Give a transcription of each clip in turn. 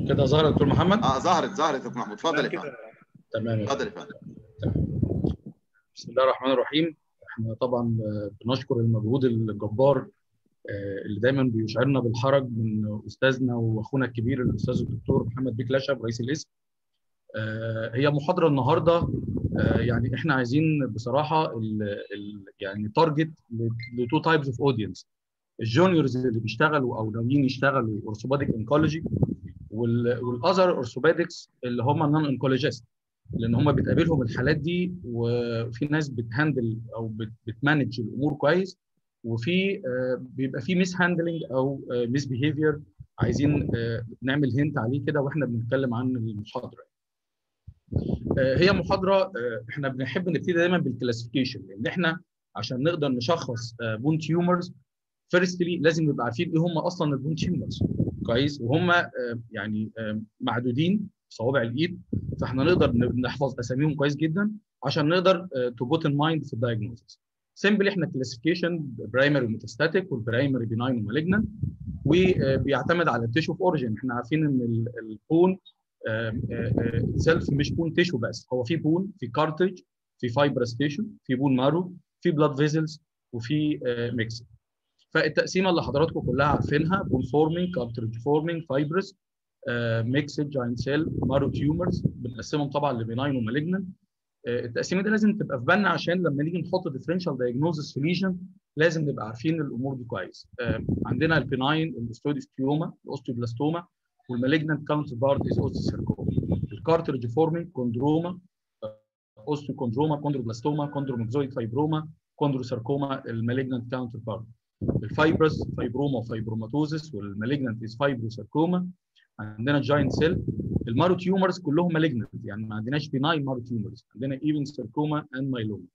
كده ظهر دكتور محمد اه ظهرت ظهرت يا دكتور محمود اتفضل يا فندم تمام يا اتفضل يا فندم بسم الله الرحمن الرحيم احنا طبعا بنشكر المجهود الجبار اللي دايما بيشعرنا بالحرج من استاذنا واخونا الكبير الاستاذ الدكتور محمد بيك لاشب رئيس الاسم هي محاضره النهارده يعني احنا عايزين بصراحه ال ال يعني تارجت لتو تايبس اوف اودينس الجونيورز اللي بيشتغلوا او ناويين يشتغلوا اورثوباديك انكولوجي والاذر اورثوبادكس اللي هم نون انكولوجيست لان هم بتقابلهم الحالات دي وفي ناس بتهندل او بتمانج الامور كويس وفي بيبقى في ميس هاندلنج او ميس بيهيفير عايزين نعمل هنت عليه كده واحنا بنتكلم عن المحاضره هي محاضره احنا بنحب نبتدي دايما بالكلاسيفيكيشن لان احنا عشان نقدر نشخص بون تيومرز فيرستلي لازم نبقى عارفين ايه هم اصلا البون تيومرز كويس وهم يعني معدودين صوابع الايد فاحنا نقدر نحفظ اساميهم كويس جدا عشان نقدر تو بوت ان مايند في الدايجنوستس سيمبل احنا كلاسيفيكيشن برايمري ميتاستاتيك والبرايمري بيناين ومالجنان وبيعتمد على التيشو اوف اوريجن احنا عارفين ان البون سيلف مش بون تيشو بس هو في بون في كارتج في فايبرس تيشو في بون مارو في بلاد فيزلز وفي ميكس فالتقسيمه اللي حضراتكم كلها عارفينها بون فورمينج كارتريج فورمينج فايبرس ميكسد جاينت سيل مارو تيومرز بنقسمهم طبعا لبناين ومالجنان التقسيمه دي لازم تبقى في بالنا عشان لما نيجي نحط ديفرنشال دايجنوزس في ليجن لازم نبقى عارفين الامور دي كويس عندنا البناين الاستوديستيوما الاوستيوبلاستوما والمالجنانت كاونتر بارت از اوستيسيركوما الكارتريج فورمينج كوندروما اوستيوكوندروما كوندروبلاستوما كوندروموكزويد فايبروما كوندروساركوما المالجنانت كاونتر بارت الفايبرس فايبروما وفايبروماتوزس والمالجنانت از فايبروساركوما عندنا جاينت سيل المارو تيومرز كلهم مالجنت يعني ما عندناش بيناين مارو تيومرز عندنا ايفن ساركوما اند مايلوما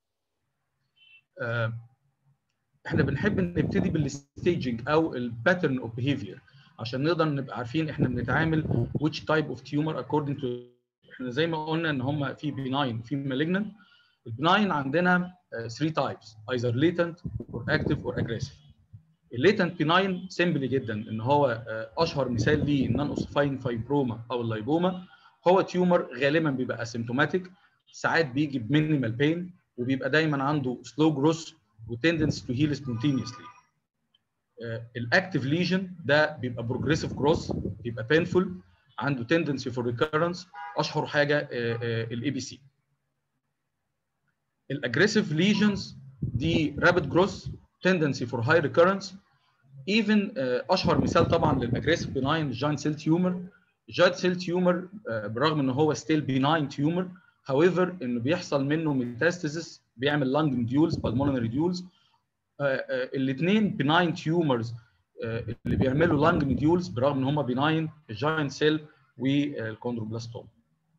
احنا بنحب نبتدي بالستيجنج او الباترن اوف بيهيفير عشان نقدر نبقى عارفين احنا بنتعامل which type of tumor according to احنا زي ما قلنا ان هم في بيناين وفي مالجنت البناين عندنا 3 تايبس either latent or active or aggressive الليتنت بيناين سيمبل جدا ان هو اشهر مثال ليه النون اوسيفاين فايبروما او اللايبوما هو تيومر غالبا بيبقى اسيمتوماتيك ساعات بيجي بمينيمال بين وبيبقى دايما عنده سلو جروث وتندنس تو هيل سبونتينيوسلي الاكتيف ليجن ده بيبقى بروجريسيف جروث بيبقى بينفول عنده تندنسي فور ريكيرنس اشهر حاجه الاي بي سي الاجريسيف ليجنز دي رابid جروث tendency for high recurrence even uh, اشهر مثال طبعا للاجريسيف بناين الجاينت سيل تيومر الجاينت سيل تيومر بالرغم ان هو ستيل بناين تيومر however انه بيحصل منه ميتاستاسيس بيعمل لانج مديولز بالمونري ديولز الاثنين بناين تيومرز اللي بيعملوا لانج مديولز برغم ان هم بناين الجاينت سيل والكوندروبلاستوم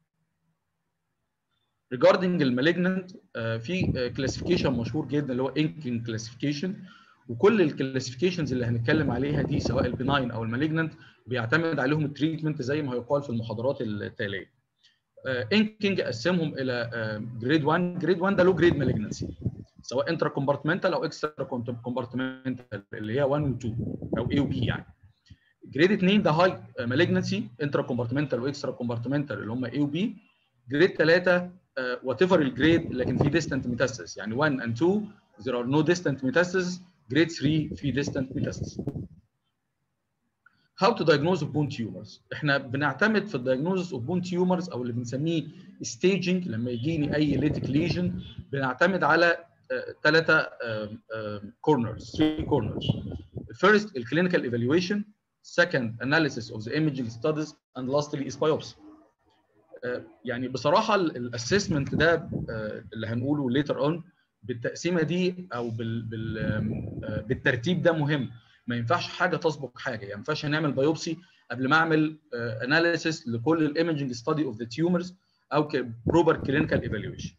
regarding المالجننت في كلاسيفيكيشن مشهور جدا اللي هو انكلين كلاسيفيكيشن وكل الكلاسيفيكيشنز اللي هنتكلم عليها دي سواء البناين او المالجننت بيعتمد عليهم التريتمنت زي ما هيقال في المحاضرات التاليه. انكينج قسمهم الى جريد 1 جريد 1 ده لو جريد مالجنسي سواء انترا كومبارتمنتال او اكسترا كومبارتمنتال اللي هي 1 و 2 او اي وبي يعني. جريد 2 ده هاي مالجنسي انترا كومبارتمنتال واكسترا كومبارتمنتال اللي هم اي وبي. جريد 3 وات ايفر الجريد لكن في ديستنت ميتاستاسيس يعني 1 and 2 there are no distant metastasis grade 3 في distant metastasis how to diagnose bone tumors احنا بنعتمد في الدايجنوزس اوف بون تيومرز او اللي بنسميه staging لما يجيني اي ليتك ليجن بنعتمد على ثلاثه كورنرز 3 كورنرز first الكلينيكال ايفالويشن second analysis of the imaging studies and lastly is biopsy يعني بصراحه الاسسمنت ده اللي هنقوله ليتر اون بالتقسيمه دي او بال بال بالترتيب ده مهم ما ينفعش حاجه تسبق حاجه يعني ما ينفعش نعمل بايوبسي قبل ما اعمل اناليسيس لكل الايمجنج ستادي اوف ذا تيومرز او بروبر كلينيكال ايفالويشن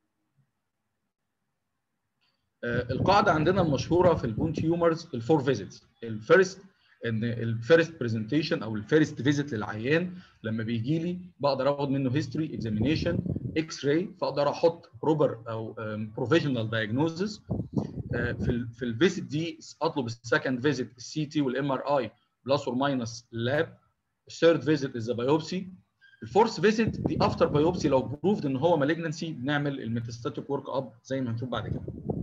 القاعده عندنا المشهوره في البون تيومرز الفور فيزيتس الفيرست ان الفيرست برزنتيشن او الفيرست فيزيت للعيان لما بيجي لي بقدر اخد منه هيستوري اكزامينيشن اكس راي فاقدر احط بروبر او بروفيشنال دايجنوزس في في الفيزيت دي اطلب السكند فيزيت السي تي والام ار اي بلس اور ماينس لاب الثيرد فيزيت از بايوبسي الفورث فيزيت دي افتر بايوبسي لو بروفد ان هو مالجنسي بنعمل الميتاستاتيك ورك اب زي ما هنشوف بعد كده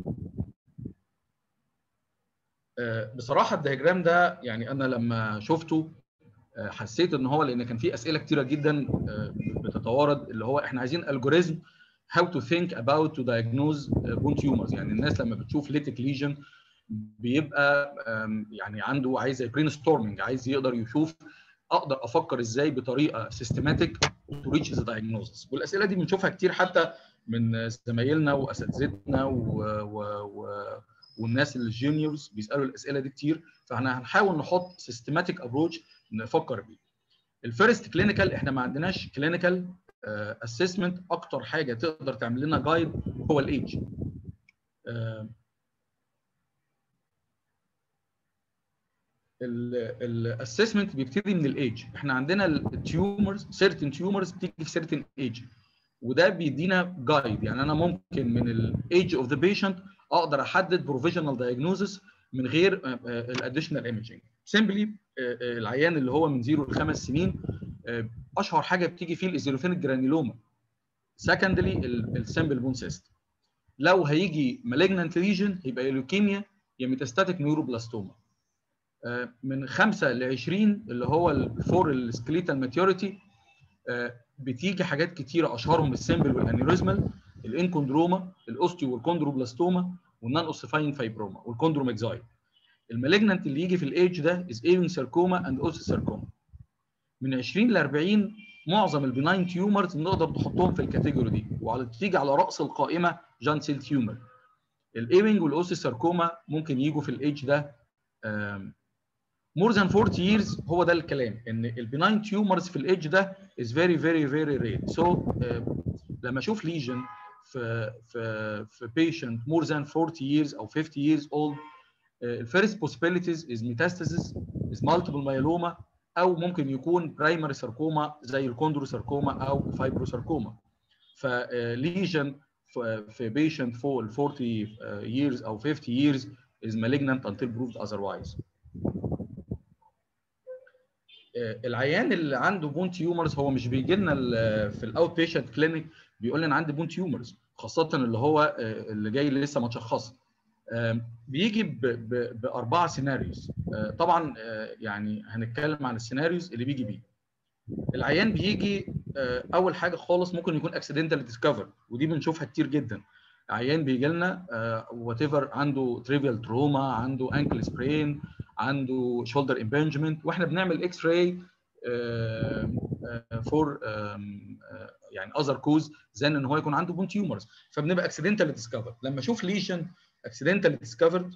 بصراحه الدياجرام ده يعني انا لما شفته حسيت ان هو لان كان في اسئله كتيره جدا بتتوارد اللي هو احنا عايزين الجوريزم how to think about to diagnose bone tumors يعني الناس لما بتشوف ليتك ليجن بيبقى يعني عنده عايز برين ستورمنج عايز يقدر يشوف اقدر افكر ازاي بطريقه سيستماتيك تو ريتش ذا diagnosis والاسئله دي بنشوفها كتير حتى من زمايلنا واساتذتنا و... و... و... والناس الجونيورز بيسالوا الاسئله دي كتير فاحنا هنحاول نحط سيستماتيك ابروتش نفكر بيه الفيرست كلينيكال احنا ما عندناش كلينيكال اسسمنت اكتر حاجه تقدر تعمل لنا جايد هو الايدج الاسسمنت بيبتدي من الايدج احنا عندنا التيومرز سيرتن تيومرز بتيجي في سيرتن ايدج وده بيدينا جايد يعني انا ممكن من الايدج اوف ذا بيشنت اقدر احدد بروفيشنال دايجنوزس من غير الاديشنال ايمجنج سيمبلي العيان اللي هو من 0 ل 5 سنين اشهر حاجه بتيجي فيه الايزيروفينيك جرانيلوما سكندلي السامبل بون سيست لو هيجي مالجنانت ليجن يبقى لوكيميا يا ميتاستاتيك نيوروبلاستوما من 5 ل 20 اللي هو الفور السكليتال ماتيوريتي بتيجي حاجات كتيره اشهرهم السامبل والانيوريزمال الانكوندروما الاوستيو والكوندروبلاستوما والنان اوسيفاين فايبروما والكوندرومكزاي المالجنانت اللي يجي في الايدج ده از ايفن ساركوما اند اوسي ساركوما من 20 ل 40 معظم البناين تيومرز نقدر نحطهم في الكاتيجوري دي وعلى تيجي على راس القائمه جان سيل تيومر الايمنج والاوسي ساركوما ممكن يجوا في الايدج ده مور ذان 40 years هو ده الكلام ان البناين تيومرز في الايدج ده is very very very rare so uh, لما اشوف ليجن في في في patient more than 40 years او 50 years old uh, first possibilities is metastasis is multiple myeloma او ممكن يكون برايمري ساركوما زي الكوندروساركوما او فايبروساركوما فليجن في بيشنت فوق ال 40 years او 50 years is malignant until proved otherwise. العيان اللي عنده بون تيومرز هو مش بيجي لنا في الاوت بيشنت كلينيك بيقول لي انا عندي بون تيومرز خاصه اللي هو اللي جاي لسه متشخص بيجي باربعه سيناريوز طبعا يعني هنتكلم عن السيناريوز اللي بيجي بيه العيان بيجي اول حاجه خالص ممكن يكون اكسيدنتال ديسكفر ودي بنشوفها كتير جدا عيان بيجي لنا وات ايفر عنده تريفيال تروما عنده انكل سبرين عنده شولدر امبنجمنت واحنا بنعمل اكس راي فور يعني اذر كوز زان ان هو يكون عنده بون تيومرز فبنبقى اكسيدنتال ديسكفر لما اشوف ليشن اكسيدنتال ديسكفرد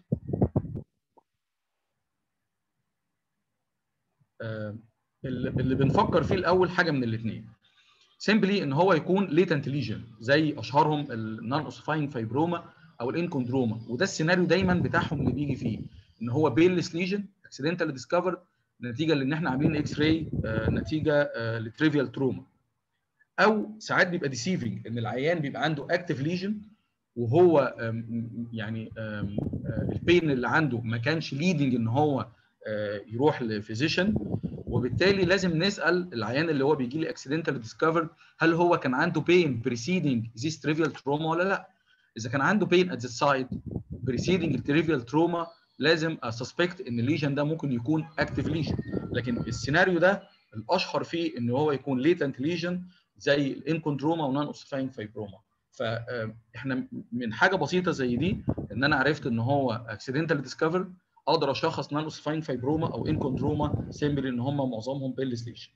اللي بنفكر فيه الاول حاجه من الاثنين سيمبلي ان هو يكون ليتنت ليجن زي اشهرهم النون اوسيفاين فايبروما او الانكوندروما وده السيناريو دايما بتاعهم اللي بيجي فيه ان هو بيلس ليجن اكسيدنتال ديسكفرد نتيجه لان احنا عاملين اكس راي نتيجه لتريفيال تروما او ساعات بيبقى ديسيفنج ان العيان بيبقى عنده اكتف ليجن وهو يعني البين اللي عنده ما كانش ليدنج ان هو يروح لفيزيشن وبالتالي لازم نسال العيان اللي هو بيجي لي اكسيدنتال ديسكفرد هل هو كان عنده بين بريسيدنج ذيس تريفيال تروما ولا لا اذا كان عنده بين ات ذا سايد بريسيدنج التريفيال تروما لازم اسسبكت ان الليجن ده ممكن يكون اكتف ليجن لكن السيناريو ده الاشهر فيه ان هو يكون ليتنت ليجن زي الانكوندروما ونان اوسيفاين فايبروما فاحنا من حاجه بسيطه زي دي ان انا عرفت ان هو اكسيدنتال ديسكفر اقدر اشخص نان اوسيفاين فايبروما او انكوندروما سيمبل ان هم معظمهم بيلس ليشن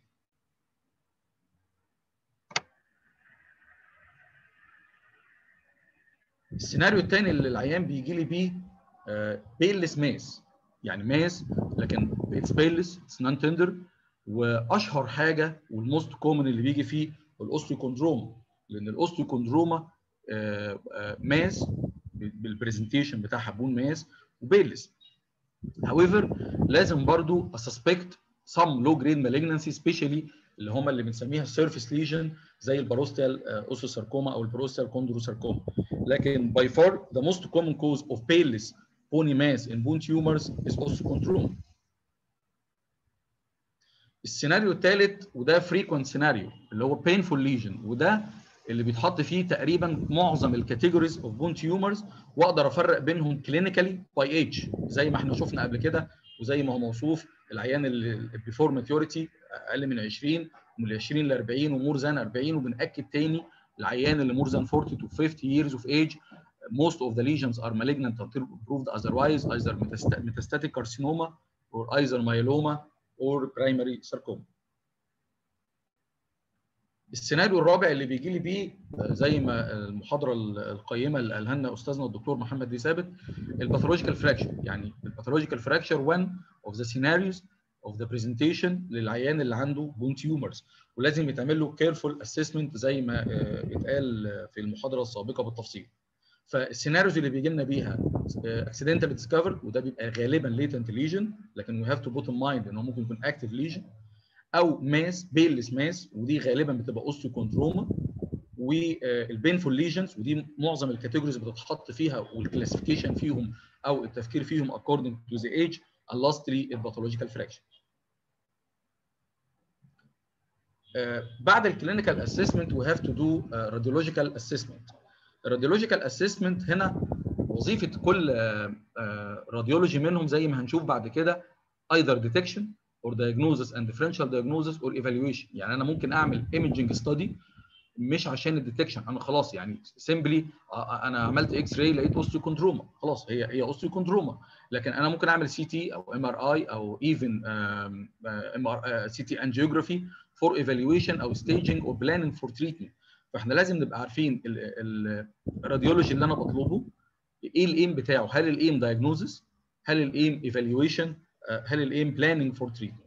السيناريو الثاني اللي العيان بيجي لي بيه بيلس ماس يعني ماس لكن اتس بيلس اتس نون تندر واشهر حاجه والموست كومن اللي بيجي فيه الاوستيوكوندروما لان الاوستيوكوندروما ماس بالبرزنتيشن بتاعها بون ماس وبيلس however لازم برضو اسسبكت some low grade malignancy especially اللي هم اللي بنسميها surface lesion زي الباروستيال اوسوساركوما او الباروستيال كوندروساركوما لكن by far the most common cause of paleness bony mass in bone tumors is osteochondroma السيناريو الثالث وده فريكوينت سيناريو اللي هو بينفول ليجن وده اللي بيتحط فيه تقريبا معظم الكاتيجوريز اوف بون تيومرز واقدر افرق بينهم كلينيكالي باي ايج زي ما احنا شفنا قبل كده وزي ما هو موصوف العيان اللي بيفور ماتيوريتي اقل من 20 ومن 20 ل 40 ومور ذان 40 وبناكد تاني العيان اللي مور ذان 40 to 50 years of age most of the lesions are malignant until proved otherwise either metastatic carcinoma or either myeloma or primary sarcoma. السيناريو الرابع اللي بيجي لي بيه زي ما المحاضره القيمه اللي قالها لنا استاذنا الدكتور محمد دي ثابت الباثولوجيكال فراكشر يعني الباثولوجيكال فراكشر one of the scenarios of the presentation للعيان اللي عنده بون تيومرز ولازم يتعمل له كيرفول اسسمنت زي ما اتقال في المحاضره السابقه بالتفصيل. فالسيناريوز اللي بيجي لنا بيها اكسيدنتال ديسكفر وده بيبقى غالبا ليتنت ليجن لكن وي هاف تو بوت ان مايند ان هو ممكن يكون اكتف ليجن او ماس بيلس ماس ودي غالبا بتبقى اوستيوكوندروما والبينفول ليجنز ودي معظم الكاتيجوريز بتتحط فيها والكلاسيفيكيشن فيهم او التفكير فيهم according to the age and lastly الباثولوجيكال فراكشن. Uh, بعد الكلينيكال اسسمنت we have to do uh, radiological assessment. الراديولوجيكال اسسمنت هنا وظيفه كل راديولوجي منهم زي ما هنشوف بعد كده either detection or diagnosis and differential diagnosis or evaluation يعني انا ممكن اعمل imaging study مش عشان الديتكشن انا خلاص يعني سيمبلي انا عملت اكس راي لقيت اوستيوكوندروما خلاص هي هي اوستيوكوندروما لكن انا ممكن اعمل سي تي او ام ار اي او ايفن ام ار سي تي انجيوجرافي فور ايفالويشن او staging or planning for treatment فاحنا لازم نبقى عارفين الراديولوجي اللي انا بطلبه ايه الايم بتاعه هل الايم دايجنوزس هل الايم ايفالويشن هل الايم بلاننج فور تريتمنت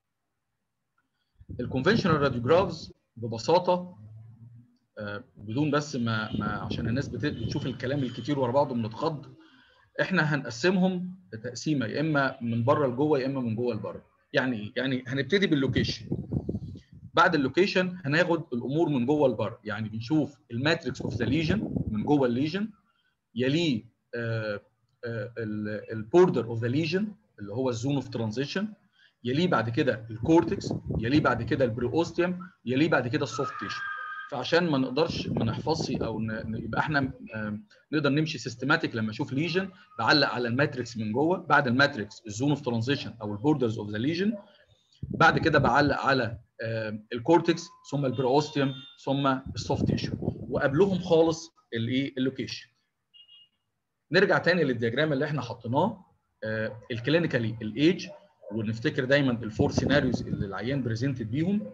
الكونفشنال راديوجرافز ببساطه بدون بس ما, ما عشان الناس بتشوف الكلام الكتير ورا بعضه بنتخض احنا هنقسمهم تقسيمه يا اما من بره لجوه يا اما من جوه لبره يعني ايه يعني هنبتدي باللوكيشن بعد اللوكيشن هناخد الامور من جوه لبره يعني بنشوف الماتريكس اوف ذا ليجن من جوه الليجن يليه البوردر اوف ذا ليجن اللي هو الزون اوف ترانزيشن يليه بعد كده الكورتكس يليه بعد كده البريوستيوم يليه بعد كده السوفت تيشو فعشان ما نقدرش ما نحفظش او يبقى احنا نقدر نمشي سيستماتيك لما اشوف ليجن بعلق على الماتريكس من جوه بعد الماتريكس الزون اوف ترانزيشن او البوردرز اوف ذا ليجن بعد كده بعلق على الكورتكس ثم البروستيوم ثم السوفت تيشو وقبلهم خالص الايه اللوكيشن نرجع تاني للدياجرام اللي احنا حطيناه الكلينيكالي الايج ونفتكر دايما الفور سيناريوز اللي العيان بريزنتد بيهم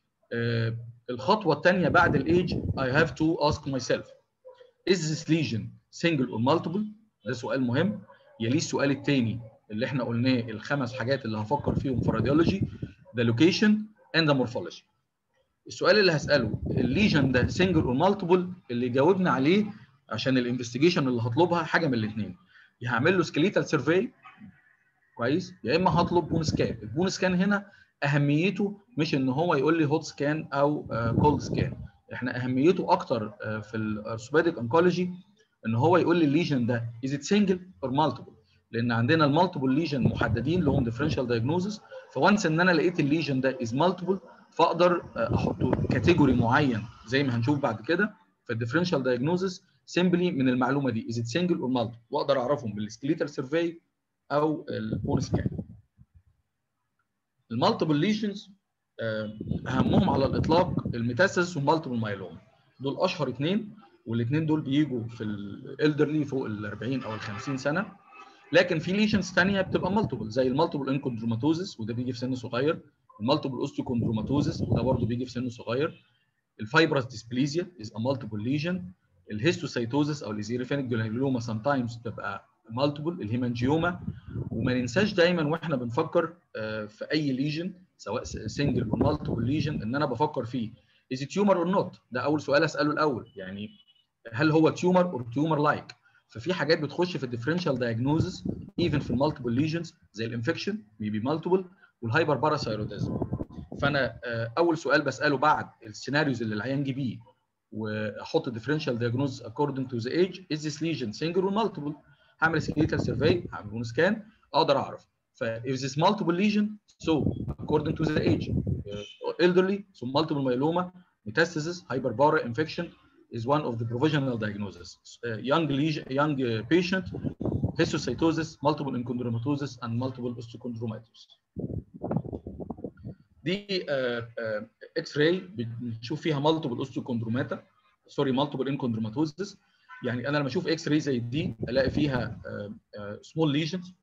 الخطوه الثانيه بعد الايج I have to ask myself is this lesion single or multiple ده سؤال مهم يليه السؤال الثاني اللي احنا قلناه الخمس حاجات اللي هفكر فيهم في الراديولوجي the location and the morphology السؤال اللي هساله الليجن ده سنجل اور مالتيبل اللي يجاوبنا عليه عشان الانفستيجيشن اللي هطلبها حاجه من الاثنين يا هعمل له سكليتال سيرفي كويس يا اما هطلب بون سكان البون سكان هنا اهميته مش ان هو يقول لي هوت سكان او كولد سكان احنا اهميته اكتر في الارثوبيديك انكولوجي ان هو يقول لي الليجن ده از ات سنجل اور مالتيبل لان عندنا المالتيبل ليجن محددين لهم ديفرنشال دايجنوزس فوانس ان انا لقيت الليجن ده از مالتيبل فاقدر احطه كاتيجوري معين زي ما هنشوف بعد كده في الديفرنشال دايجنوزس سيمبلي من المعلومه دي از ات سنجل اور مالتيبل واقدر اعرفهم بالسكليتال سيرفي او البون سكان المالتيبل ليجنز اهمهم على الاطلاق الميتاسيس والمالتيبل مايلوم دول اشهر اثنين والاثنين دول بيجوا في الالدرلي فوق ال 40 او ال 50 سنه لكن في ليشنز ثانيه بتبقى مالتيبل زي المالتيبل انكوندروماتوزس وده بيجي في سن صغير المالتيبل اوستيوكوندروماتوزس وده برضه بيجي في سن صغير الفايبرس ديسبليزيا از ا مالتيبل ليجن الهيستوسايتوزس او الازيريفينيك جلانيولوما سام تايمز بتبقى مالتيبل الهيمانجيوما وما ننساش دايما واحنا بنفكر في اي ليجن سواء سنجل او مالتيبل ليجن ان انا بفكر فيه از تيومر اور نوت ده اول سؤال اساله الاول يعني هل هو تيومر اور تيومر لايك ففي حاجات بتخش في الديفرنشال دايجنوزس ايفن في المالتيبل ليجنز زي الانفكشن ميبي مالتيبل والهايبر باراثايروديزم فانا اول سؤال بساله بعد السيناريوز اللي العيان جه بيه واحط الديفرنشال دايجنوز according to the age is this lesion single or multiple هعمل سكليتال سيرفي هعمل بون سكان اقدر اعرف ف if this multiple lesion so according to the age uh, elderly so multiple myeloma metastasis hyperbara infection is one of the provisional diagnoses uh, young lesion young uh, patient histiocytosis multiple enchondromatosis and multiple osteochondromatous دي اكس راي بنشوف فيها مالتيبل اوستوكوندروماتا سوري مالتيبل انكوندروماتوزس يعني انا لما اشوف اكس راي زي دي الاقي فيها سمول ليجنز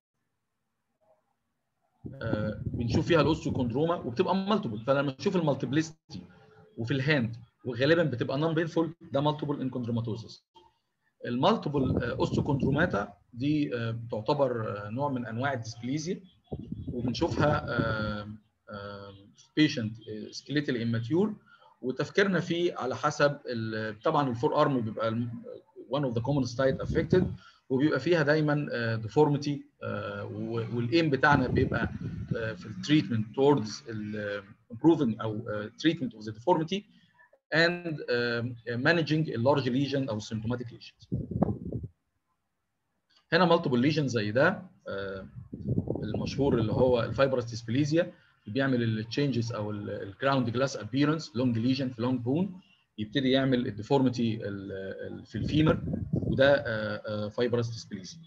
بنشوف فيها الاوستوكوندروما وبتبقى مالتيبل فلما اشوف المالتيبلستي وفي الهاند وغالبا بتبقى نون بينفول ده مالتيبل انكوندروماتوزس المالتيبل اوستوكوندروماتا دي تعتبر نوع من انواع الديسبليزيا وبنشوفها بيشنت سكيليتال اماتيور وتفكيرنا فيه على حسب طبعا الفور ارم بيبقى one of the common site affected وبيبقى فيها دايما ديفورميتي والايم بتاعنا بيبقى في التريتمنت towards improving او treatment of the deformity and managing a large lesion او symptomatic lesions. هنا multiple lesions زي ده المشهور اللي هو الفايبرس ديسبليزيا بيعمل التشينجز او الجراوند جلاس ابييرنس لونج ليجن في لونج بون يبتدي يعمل الديفورميتي في الفيمر وده فايبرس ديسبليزيا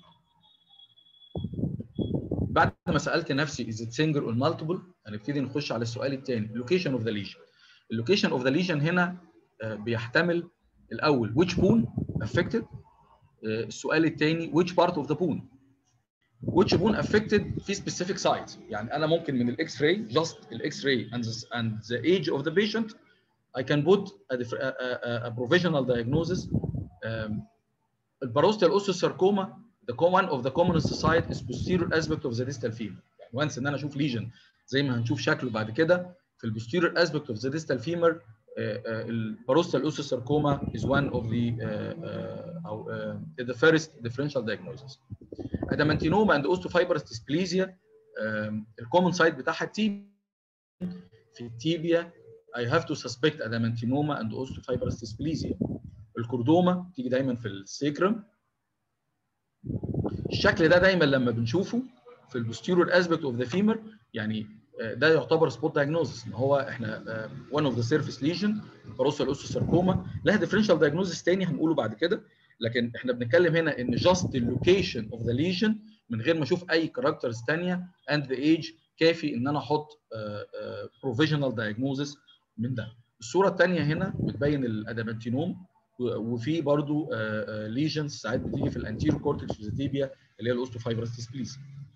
بعد ما سالت نفسي از ات سنجل اور مالتيبل هنبتدي نخش على السؤال الثاني لوكيشن اوف ذا ليجن اللوكيشن اوف ذا ليجن هنا بيحتمل الاول which bone affected السؤال الثاني which part of the bone which bone affected في specific site يعني انا ممكن من الاكس راي just الاكس راي and the, and the age of the patient I can put a, a, a provisional diagnosis um, الباروستال اوستوساركوما the one of the commonest site is posterior aspect of the distal femur يعني once ان انا اشوف ليجن زي ما هنشوف شكله بعد كده في البوستيريور aspect of the distal femur الباروستال اوستوساركوما is one of the uh, uh, او uh, the first differential diagnosis ادامانتينوما اند اوستوفايبرس ديسبليزيا الكومن سايت بتاعها التيبيا في التيبيا I have to suspect adamantinoma and osteofibrous dysplasia. الكوردوما تيجي دايما في السيكرم. الشكل ده دايما لما بنشوفه في البوستيريور اسبكت اوف ذا فيمر يعني ده يعتبر سبوت دايجنوزس ان هو احنا one اوف ذا سيرفيس ليجن باروسال اوستوساركوما لها ديفرنشال دايجنوزس تاني هنقوله بعد كده لكن احنا بنتكلم هنا ان جاست اللوكيشن اوف ذا ليجن من غير ما اشوف اي كاركترز ثانيه اند ذا ايج كافي ان انا احط بروفيجنال دايجنوزس من ده الصوره الثانيه هنا بتبين الادامانتينوم وفي برضو ليجنز ساعات بتيجي في الانتيرو كورتكس فيزيتيبيا اللي هي الاوستوفايبرس ديسبليس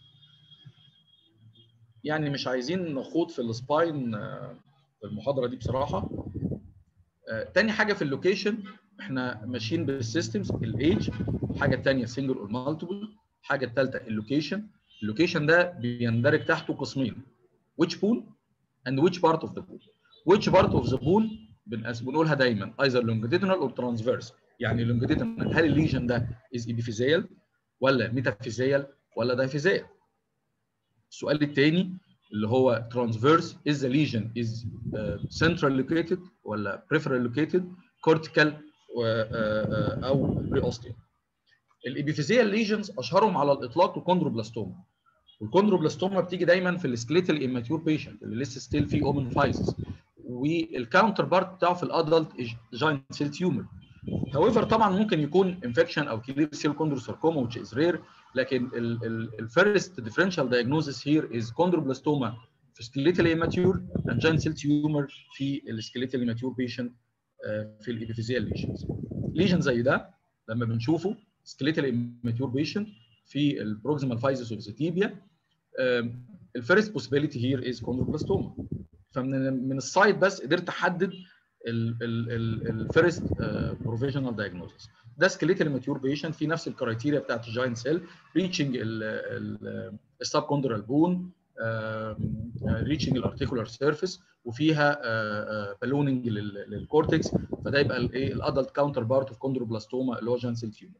يعني مش عايزين نخوض في السباين في المحاضره دي بصراحه تاني حاجه في اللوكيشن احنا ماشيين بالسيستمز الايج الحاجه الثانيه سنجل اور مالتيبل الحاجه الثالثه اللوكيشن اللوكيشن ده بيندرج تحته قسمين which pool and which part of the pool which part of the pool بنقولها دايما either longitudinal or transverse يعني longitudinal هل الليجن ده is epiphyseal ولا metaphyseal ولا diaphyseal السؤال الثاني اللي هو transverse is the lesion is uh, central located ولا peripheral located cortical uh, uh, او preosteal الابيفيزيال ليجنز اشهرهم على الاطلاق الكوندروبلاستوما والكوندروبلاستوما بتيجي دايما في السكليتال اماتيور بيشنت اللي لسه ستيل فيه اومن فايزز والكاونتر بارت بتاعه في الادلت جاينت سيل تيومر هاويفر طبعا ممكن يكون انفكشن او كلير سيل كوندروساركوما which is rare لكن الفيرست ديفرنشال دايجنوزس هير از كوندروبلاستوما في سكليتال اماتيور اند جاينت سيل تيومر في السكليتال اماتيور بيشنت في الابيفيزيال ليجنز ليجن زي ده لما بنشوفه سكليتال اماتيور بيشنت في البروكسيمال فايزس اوف ذا تيبيا الفيرست بوسيبيليتي هير از كوندروبلاستوما فمن من السايد بس قدرت احدد الفيرست بروفيشنال دايجنوستس ده سكليتال ماتيور بيشنت في نفس الكرايتيريا بتاعت الجاينت سيل ريتشنج السب كوندرال بون ريتشنج الارتيكولار سيرفيس وفيها بالوننج للكورتكس فده يبقى الايه الادلت كاونتر بارت اوف كوندروبلاستوما اللي هو جاينت سيل تيومر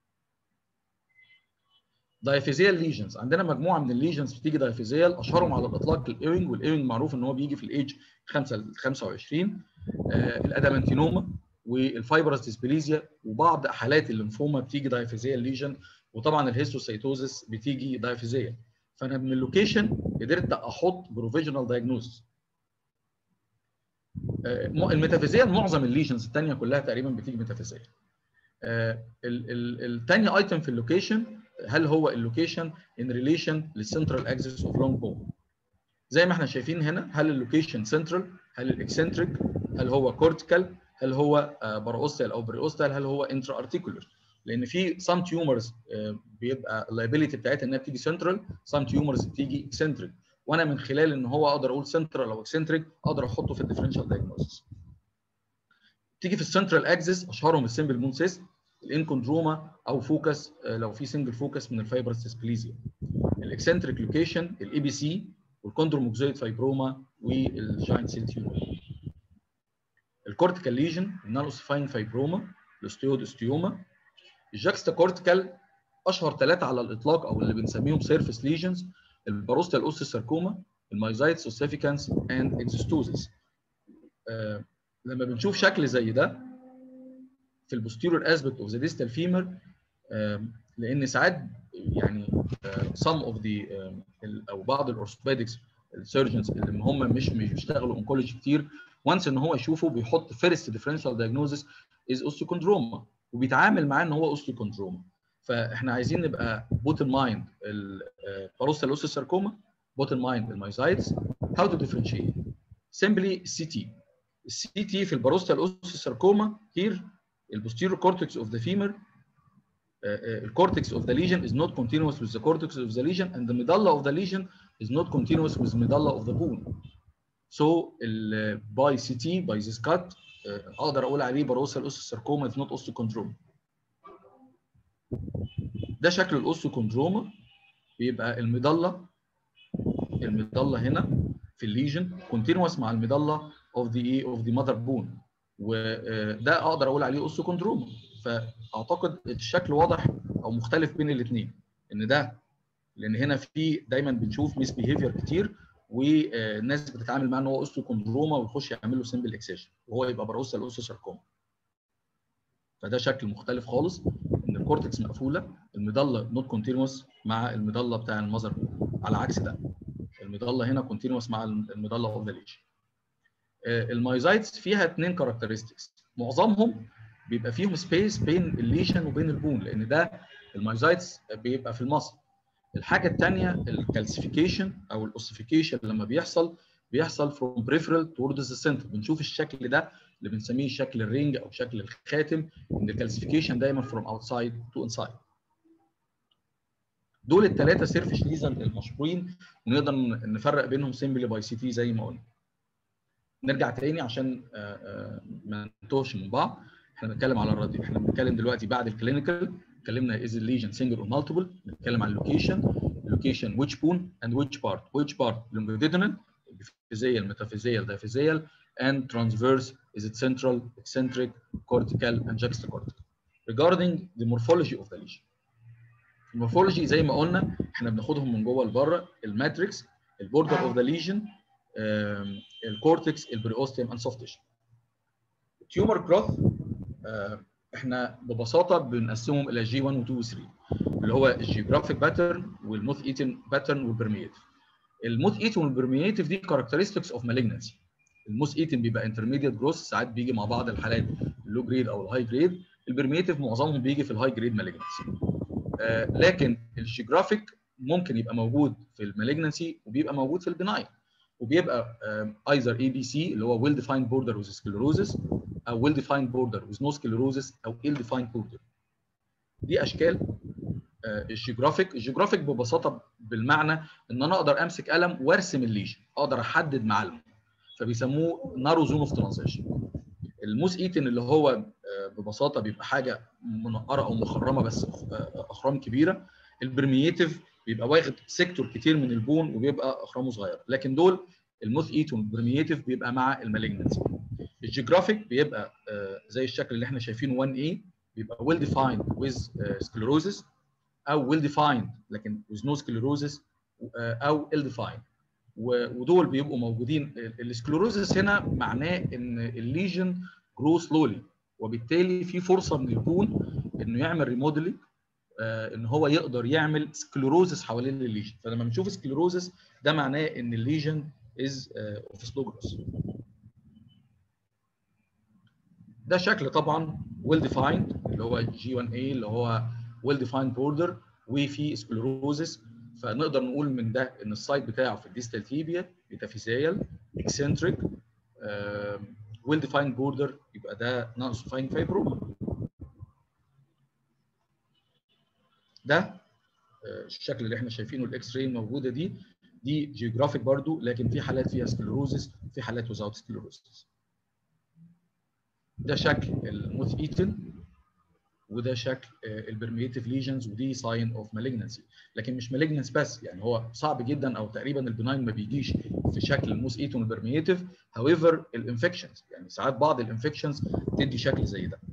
دايفيزيال ليجنز عندنا مجموعه من الليجنز بتيجي دايفيزيال اشهرهم على الاطلاق الايوينج والايوينج معروف ان هو بيجي في الايج 5 ل 25 آه الادامانتينوما والفايبرس ديسبليزيا وبعض حالات الليمفوما بتيجي دايفيزيال ليجن وطبعا الهيستوسيتوزس بتيجي دايفيزيال فانا من اللوكيشن قدرت احط بروفيجنال دايجنوستس الميتافيزيال معظم الليجنز الثانيه كلها تقريبا بتيجي ميتافيزيال الثاني ايتم في اللوكيشن هل هو اللوكيشن ان ريليشن للسنترال اكسس اوف لونج بون زي ما احنا شايفين هنا هل اللوكيشن سنترال هل الاكسنتريك هل هو كورتيكال هل هو باروستال او بريوستال هل هو انترا ارتيكولر لان في سام تيومرز بيبقى اللايبيليتي بتاعتها انها بتيجي سنترال سام تيومرز بتيجي اكسنتريك وانا من خلال ان هو اقدر اقول سنترال او اكسنتريك اقدر احطه في الديفرنشال دايجنوستس تيجي في السنترال اكسس اشهرهم السمبل مون سيست الانكوندروما او فوكس لو في سنجل فوكس من الفايبرس ديسبليزيا الاكسنتريك لوكيشن الاي بي سي والكوندروموكزويد فايبروما والجاينت سيل تيومر الكورتيكال ليجن النانوسفاين فايبروما الاستيود استيوما الجاكستا كورتيكال اشهر ثلاثه على الاطلاق او اللي بنسميهم سيرفيس ليجنز الباروستال اوستوساركوما المايزايتس اوسيفيكانس اند اكزوستوزيس آه لما بنشوف شكل زي ده في البوستيريور اسبكت اوف ذا ديستال فيمر لان ساعات يعني سم اوف ذا او بعض الاورثوبيدكس السيرجنز اللي هم مش مش بيشتغلوا اونكولوجي كتير وانس ان هو يشوفه بيحط فيرست ديفرنشال دايجنوزس از اوستيوكوندروما وبيتعامل معاه ان هو اوستيوكوندروما فاحنا عايزين نبقى بوت ان مايند الباروستال اوستوساركوما بوت ان مايند المايزايتس هاو تو ديفرنشيت سمبلي السي تي السي تي في الباروستال اوستوساركوما هير البوستيريور cortex of the femur the cortex of the lesion is not continuous with the cortex of the lesion and the medulla of the lesion is not continuous with the medulla of the bone. So by CT by this cut اقدر اقول عليه باروسال اوستوساركوما is not osteochondroma. ده شكل الاوستوكوندروما بيبقى المضله المضله هنا في الليجن كونتينوس مع المضله اوف ذا ايه اوف ذا ماذر بون وده اقدر اقول عليه اوستوكوندروما فاعتقد الشكل واضح او مختلف بين الاثنين ان ده لان هنا في دايما بنشوف ميس بيهيفير كتير والناس بتتعامل معاه ان هو اوستوكوندروما ويخش يعمل له سمبل اكسيشن وهو يبقى باروسال اوستوساركوما فده شكل مختلف خالص ان الكورتكس مقفوله المضله نوت كونتينوس مع المضله بتاع المذر على عكس ده المضله هنا كونتينوس مع المضله اوف ذا ليجن المايزايتس فيها اثنين كاركترستكس معظمهم بيبقى فيهم سبيس بين الليشن وبين البون لان ده المايزايتس بيبقى في المصل الحاجه الثانيه الكالسيفيكيشن او الاوسيفيكيشن لما بيحصل بيحصل فروم بريفرال توردز السنتر بنشوف الشكل ده اللي بنسميه شكل الرينج او شكل الخاتم ان الكالسيفيكيشن دايما فروم اوتسايد تو انسايد دول الثلاثه سيرفيس ليزن المشهورين ونقدر نفرق بينهم سيمبلي باي سي تي زي ما قلنا نرجع تاني عشان ما نتوهش من بعض احنا بنتكلم على الراديو احنا بنتكلم دلوقتي بعد الكلينيكال اتكلمنا از الليجن سنجل اور مالتيبل بنتكلم عن اللوكيشن اللوكيشن ويتش بون اند ويتش بارت ويتش بارت لونجيتودينال epiphyseal metaphyseal diaphyseal and transverse is it central eccentric cortical and juxtacortical regarding the morphology of the lesion المورفولوجي زي ما قلنا احنا بناخدهم من جوه لبره الماتريكس البوردر اوف ذا ليجن الكورتكس البريوستيوم اند سوفت تيشو التيومر جروث احنا ببساطه بنقسمهم الى جي 1 و 2 و 3 اللي هو الجيوغرافيك باترن والموث ايتن باترن والبرميتيف الموث ايتن والبرميتيف دي كاركترستكس اوف مالجنسي الموث ايتن بيبقى انترميديت جروث ساعات بيجي مع بعض الحالات اللو جريد او الهاي جريد البرميتيف معظمهم بيجي في الهاي جريد مالجنسي آه لكن الجيوغرافيك ممكن يبقى موجود في المالجنسي وبيبقى موجود في البناين وبيبقى ايزر اي بي سي اللي هو ويل ديفايند بوردر ويز سكلروزس او ويل ديفايند بوردر ويز نو سكلروزس او ايل ديفايند بوردر دي اشكال الجيوغرافيك الجيوغرافيك ببساطه بالمعنى ان انا اقدر امسك قلم وارسم الليجن اقدر احدد معالمه فبيسموه نارو زون اوف ترانزيشن الموس ايتن اللي هو ببساطه بيبقى حاجه منقره او مخرمه بس اخرام كبيره البرميتيف بيبقى واخد سيكتور كتير من البون وبيبقى اخرامه صغيره لكن دول الموث ايتون البرميتيف بيبقى مع المالجنسي الجيوغرافيك بيبقى زي الشكل اللي احنا شايفينه 1A بيبقى ويل ديفايند ويز سكلروزس او ويل ديفايند لكن ويز نو سكلروزس او ال ديفايند ودول بيبقوا موجودين السكلروزس هنا معناه ان الليجن جرو سلولي وبالتالي في فرصه من البون انه يعمل ريموديلنج آه ان هو يقدر يعمل سكليروزس حوالين الليجن فلما بنشوف سكليروزس ده معناه ان الليجن از اوف سلو جروث ده شكل طبعا ويل ديفايند اللي هو جي 1 اي اللي هو ويل ديفايند بوردر وفي سكليروزس فنقدر نقول من ده ان السايت بتاعه في الديستال تيبيا ميتافيزيال اكسنتريك ويل ديفايند بوردر يبقى ده نون سوفاين فايبرو ده الشكل اللي احنا شايفينه الاكس راي الموجوده دي دي جيوغرافيك برضو لكن في حالات فيها سكليروزس في حالات وزاوت سكليروزس ده شكل الموث ايتن وده شكل البرميتيف ليجنز ودي ساين اوف مالجنسي لكن مش مالجنس بس يعني هو صعب جدا او تقريبا البناين ما بيجيش في شكل الموث ايتون البرميتيف هاويفر الانفكشنز يعني ساعات بعض الانفكشنز تدي شكل زي ده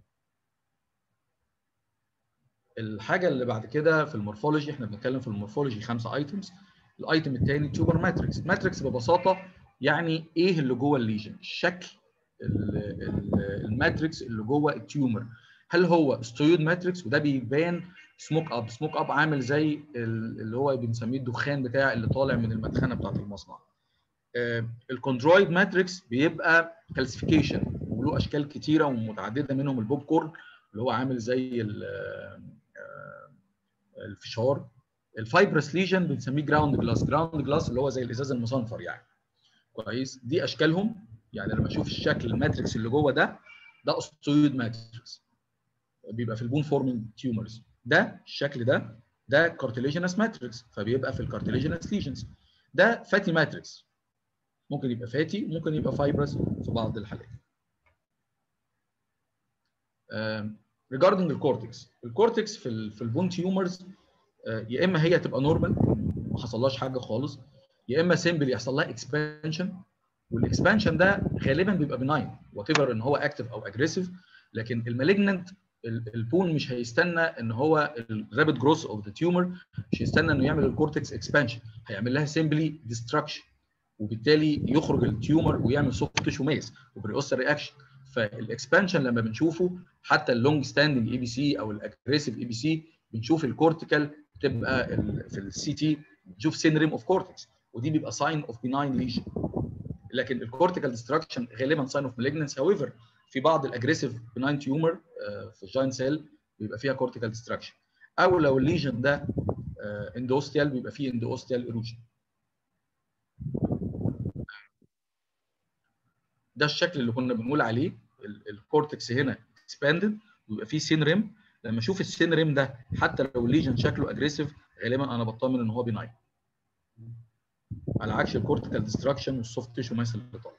الحاجه اللي بعد كده في المورفولوجي احنا بنتكلم في المورفولوجي خمسه ايتمز الايتم الثاني تيوبر ماتريكس ماتريكس ببساطه يعني ايه اللي جوه الليجن الشكل الماتريكس اللي جوه التيومر هل هو ستويد ماتريكس وده بيبان سموك اب سموك اب عامل زي اللي هو بنسميه الدخان بتاع اللي طالع من المدخنه بتاعه المصنع الكوندرويد ماتريكس بيبقى كالسيفيكيشن وله اشكال كتيره ومتعدده منهم البوب كورن اللي هو عامل زي الفشار الفايبرس ليجن بنسميه جراوند جلاس جراوند جلاس اللي هو زي الازاز المصنفر يعني كويس دي اشكالهم يعني لما اشوف الشكل الماتريكس اللي جوه ده ده اوستويد ماتريكس بيبقى في البون فورمينج تيومرز ده الشكل ده ده كارتليجينس ماتريكس فبيبقى في الكارتليجينس ليجنز ده فاتي ماتريكس ممكن يبقى فاتي ممكن يبقى فايبرس في بعض الحالات ريجاردنج الكورتكس الكورتكس في ال في البون تيومرز يا اما هي تبقى نورمال ما حصلهاش حاجه خالص يا اما سيمبل يحصل لها اكسبانشن والاكسبانشن ده غالبا بيبقى بناين وات ايفر ان هو اكتف او اجريسيف لكن المالجننت البون مش هيستنى ان هو الرابid جروث اوف ذا تيومر مش هيستنى انه يعمل الكورتكس اكسبانشن هيعمل لها سيمبلي ديستراكشن وبالتالي يخرج التيومر ويعمل سوفت تيشو ميز وبريوستر رياكشن فالاكسبانشن لما بنشوفه حتى اللونج ستاندنج اي بي سي او الاجريسيف اي بي سي بنشوف الكورتيكال تبقى في السي تي بنشوف سينريم اوف كورتكس ودي بيبقى ساين اوف بناين ليجن لكن الكورتيكال ديستراكشن غالبا ساين اوف مالجنس هاويفر في بعض الاجريسيف بناين تيومر في الجاين سيل بيبقى فيها كورتيكال ديستراكشن او لو الليجن ده اندوستيال بيبقى فيه اندوستيال ايروجن ده الشكل اللي كنا بنقول عليه الكورتكس هنا اكسباندد ويبقى فيه سين ريم لما اشوف السين ريم ده حتى لو الليجن شكله اجريسيف غالبا انا بطمن ان هو بناين على عكس الكورتيكال ديستراكشن والسوفت تيشو ماس اللي طالع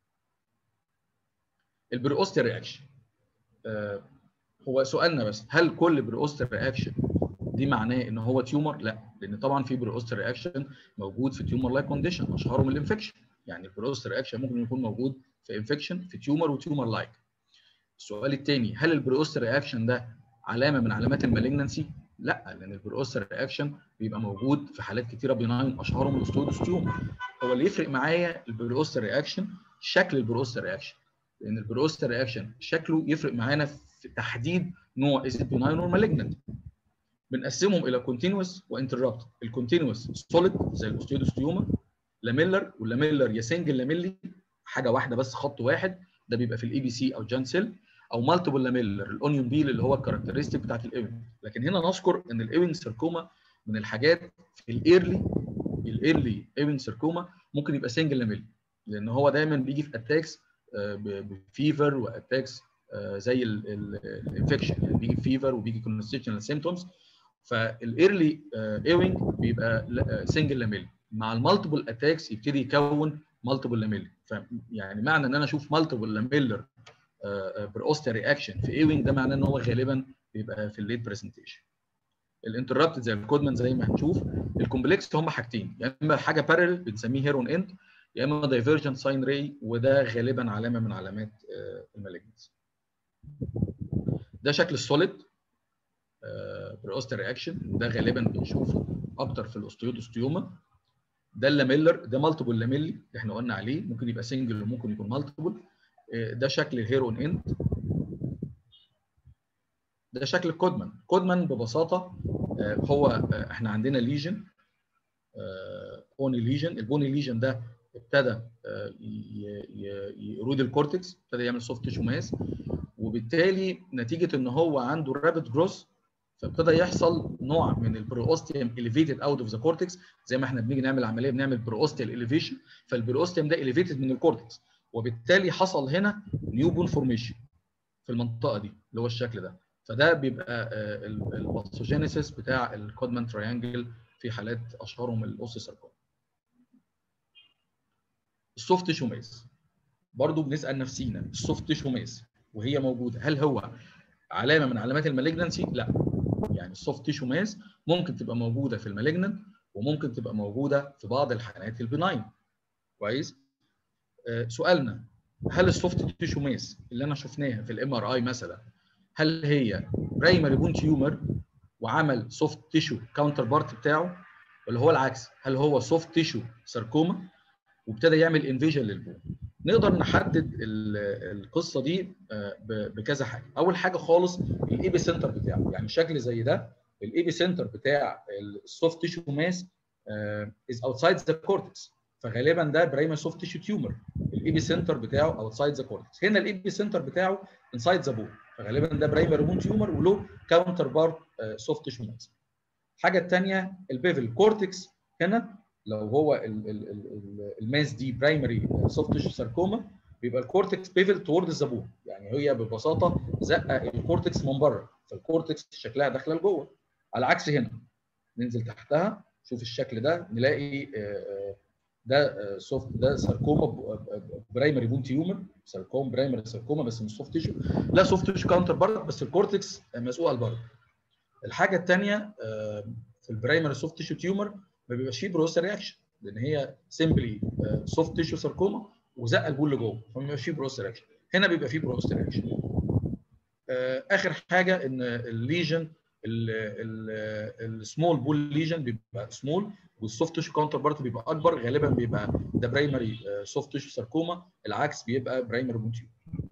البريوستر رياكشن آه هو سؤالنا بس هل كل بريوستر رياكشن دي معناه ان هو تيومر؟ لا لان طبعا في بريوستر رياكشن موجود في تيومر لايك كونديشن اشهرهم الانفكشن يعني البريوستر رياكشن ممكن يكون موجود في انفكشن في تيومر وتيومر لايك السؤال الثاني هل البريوستر رياكشن ده علامه من علامات المالجنسي؟ لا لان البريوستر رياكشن بيبقى موجود في حالات كتيره بناين اشهرهم الاستودوستيوم هو اللي يفرق معايا البريوستر رياكشن شكل البريوستر رياكشن لان البروستر رياكشن شكله يفرق معانا في تحديد نوع از بناين اور مالجنت بنقسمهم الى كونتينوس وانتربت الكونتينوس سوليد زي الاوستيودوستيوما لاميلر واللاميلر يا سنجل لاميلي حاجه واحده بس خط واحد ده بيبقى في الاي بي سي او جان سيل او مالتيبل لاميلر الاونيون بيل اللي هو الكاركترستيك بتاعت الايوينج لكن هنا نذكر ان الايوينج سيركوما من الحاجات في الايرلي الايرلي ايوينج سيركوما ممكن يبقى سنجل لاميلي لان هو دايما بيجي في اتاكس بفيفر واتاكس زي الانفكشن يعني بيجي فيفر وبيجي كونستيشنال سيمتومز فالايرلي ايوينج بيبقى سنجل لاميلي مع المالتيبل اتاكس يبتدي يكون مالتيبل لاميلي يعني معنى ان انا اشوف مالتيبل لاميلر بروستر رياكشن في ايوينج ده معناه ان هو غالبا بيبقى في الليت برزنتيشن الانتربت زي الكودمان زي ما هنشوف الكومبلكس هم حاجتين يا يعني اما حاجه بارل بنسميه هيرون اند يا اما دايفرجنت ساين راي وده غالبا علامه من علامات المالجنس ده شكل السوليد بروستر رياكشن وده غالبا بنشوفه اكتر في الاوستيودوستيوما ده اللاميلر ده مالتيبل لاميلي اللي احنا قلنا عليه ممكن يبقى سنجل وممكن يكون مالتيبل ده شكل الهيرون اند ده شكل الكودمان كودمان ببساطه هو احنا عندنا ليجن بوني ليجن البوني ليجن ده ابتدى يرود الكورتكس ابتدى يعمل سوفت تيشو ماس وبالتالي نتيجه ان هو عنده رابيد جروث فابتدى يحصل نوع من البروستيوم اليفيتد اوت اوف ذا كورتكس زي ما احنا بنيجي نعمل عمليه بنعمل بروستيال اليفيشن فالبروستيوم ده اليفيتد من الكورتكس وبالتالي حصل هنا نيو بون فورميشن في المنطقه دي اللي هو الشكل ده فده بيبقى الباثوجينيسيس بتاع الكودمان تريانجل في حالات اشهرهم الاوسي ساركوما السوفت تيشو ماس برضه بنسال نفسينا السوفت تيشو ماس وهي موجوده هل هو علامه من علامات المالجنسي؟ لا يعني السوفت تيشو ماس ممكن تبقى موجوده في المالجنن وممكن تبقى موجوده في بعض الحالات البناين كويس آه سؤالنا هل السوفت تيشو ماس اللي انا شفناها في الام ار اي مثلا هل هي برايمري بون تيومر وعمل سوفت تيشو كاونتر بارت بتاعه ولا هو العكس هل هو سوفت تيشو ساركوما وابتدى يعمل انفيجن للبون نقدر نحدد القصه دي بكذا حاجه اول حاجه خالص الاي بي سنتر بتاعه يعني شكل زي ده الاي بي سنتر بتاع السوفت تيشو ماس از اوتسايد ذا كورتكس فغالبا ده برايمر سوفت تيشو تيومر الاي بي سنتر بتاعه اوتسايد ذا كورتكس هنا الاي بي سنتر بتاعه انسايد ذا بون فغالبا ده برايمر بون تيومر وله كاونتر بارت سوفت تيشو ماس الحاجه الثانيه البيفل كورتكس هنا لو هو ال ال ال الماس دي برايمري سوفت تيشو ساركوما بيبقى الكورتكس بيفل تورد الزبون يعني هي ببساطه زقه الكورتكس من بره فالكورتكس شكلها داخله لجوه على عكس هنا ننزل تحتها شوف الشكل ده نلاقي ده سوفت ده ساركوما برايمري بون تيومر ساركوما برايمري ساركوما بس مش سوفت تيشو لا سوفت تيشو كاونتر بارت بس الكورتكس مسؤول لبره الحاجه الثانيه في البرايمري سوفت تيشو تيومر ما بيبقاش فيه بروستا رياكشن لان هي سيمبلي سوفت تيشو ساركوما وزق البول لجوه فما بيبقاش فيه بروستا رياكشن هنا بيبقى فيه بروستا رياكشن اخر حاجه ان الليجن السمول بول ليجن بيبقى سمول والسوفت تيشو كاونتر بارت بيبقى اكبر غالبا بيبقى ده برايمري سوفت تيشو ساركوما العكس بيبقى برايمري بونتيو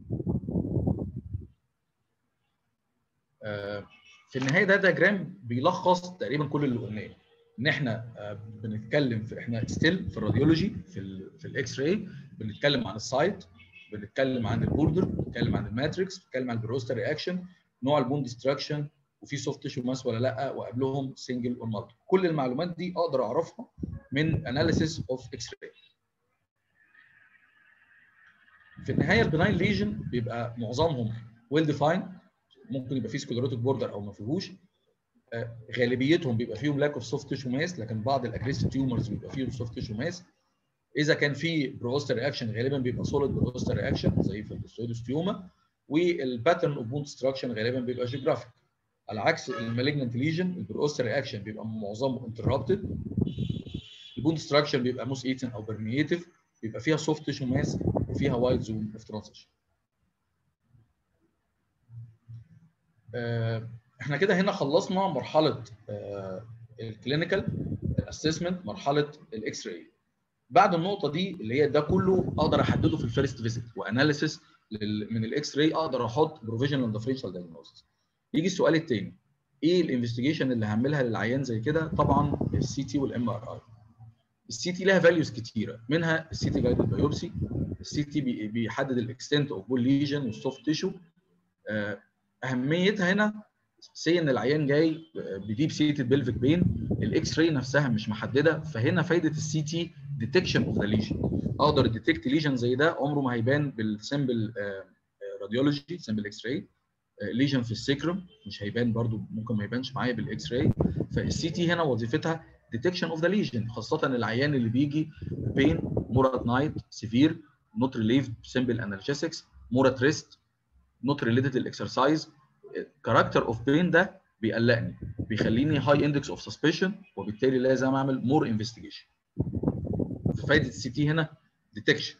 في النهايه ده دياجرام بيلخص تقريبا كل اللي قلناه ان احنا بنتكلم في احنا ستيل في الراديولوجي في ال في الاكس راي بنتكلم عن السايت بنتكلم عن البوردر بنتكلم عن الماتريكس بنتكلم عن البروستا رياكشن نوع البون ديستراكشن وفي سوفت تيشو ماس ولا لا وقبلهم سنجل اور مالتي كل المعلومات دي اقدر اعرفها من اناليسيس اوف اكس راي في النهايه البناين ليجن بيبقى معظمهم ويل ديفايند ممكن يبقى فيه سكليروتيك بوردر او ما فيهوش غالبيتهم بيبقى فيهم لاك اوف سوفت تيشو ماس لكن بعض الاجريسيف تيومرز بيبقى فيهم سوفت تيشو ماس اذا كان في بروستر رياكشن غالبا بيبقى سوليد بروستر رياكشن زي في الاستيودوستيوما والباترن اوف بون ديستراكشن غالبا بيبقى جيوغرافيك على عكس المالجنت ليجن البروستر رياكشن بيبقى معظمه انتربتد البون ديستراكشن بيبقى موس ايتن او برميتيف بيبقى فيها سوفت تيشو ماس وفيها وايد زون اوف ترانزيشن احنا كده هنا خلصنا مرحله الكلينيكال اسسمنت مرحله الاكس راي بعد النقطه دي اللي هي ده كله اقدر احدده في الفيرست فيزيت واناليسيس من الاكس راي اقدر احط بروفيجنال ديفرنشال دايجنوستس يجي السؤال الثاني ايه الانفستيجيشن اللي هعملها للعيان زي كده طبعا السي تي والام ار اي السي تي لها فاليوز كتيره منها السي تي جايدد بايوبسي السي تي بيحدد الاكستنت اوف بول ليجن والسوفت تيشو اهميتها هنا سي ان العيان جاي بديب سيتد بلفيك بين الاكس راي نفسها مش محدده فهنا فايده السي تي ديتكشن اوف ذا ليجن اقدر ديتكت ليجن زي ده عمره ما هيبان بالسمبل راديولوجي سمبل اكس راي ليجن في السيكروم مش هيبان برضو ممكن ما يبانش معايا بالاكس راي فالسي تي هنا وظيفتها ديتكشن اوف ذا ليجن خاصه العيان اللي بيجي بين مور ات نايت سيفير نوت ريليفد سمبل انالجيسكس مور ات ريست نوت ريليتد للاكسرسايز كاركتر اوف بين ده بيقلقني بيخليني هاي اندكس اوف سسبشن وبالتالي لازم اعمل مور انفستيجيشن فايده السي تي هنا ديتكشن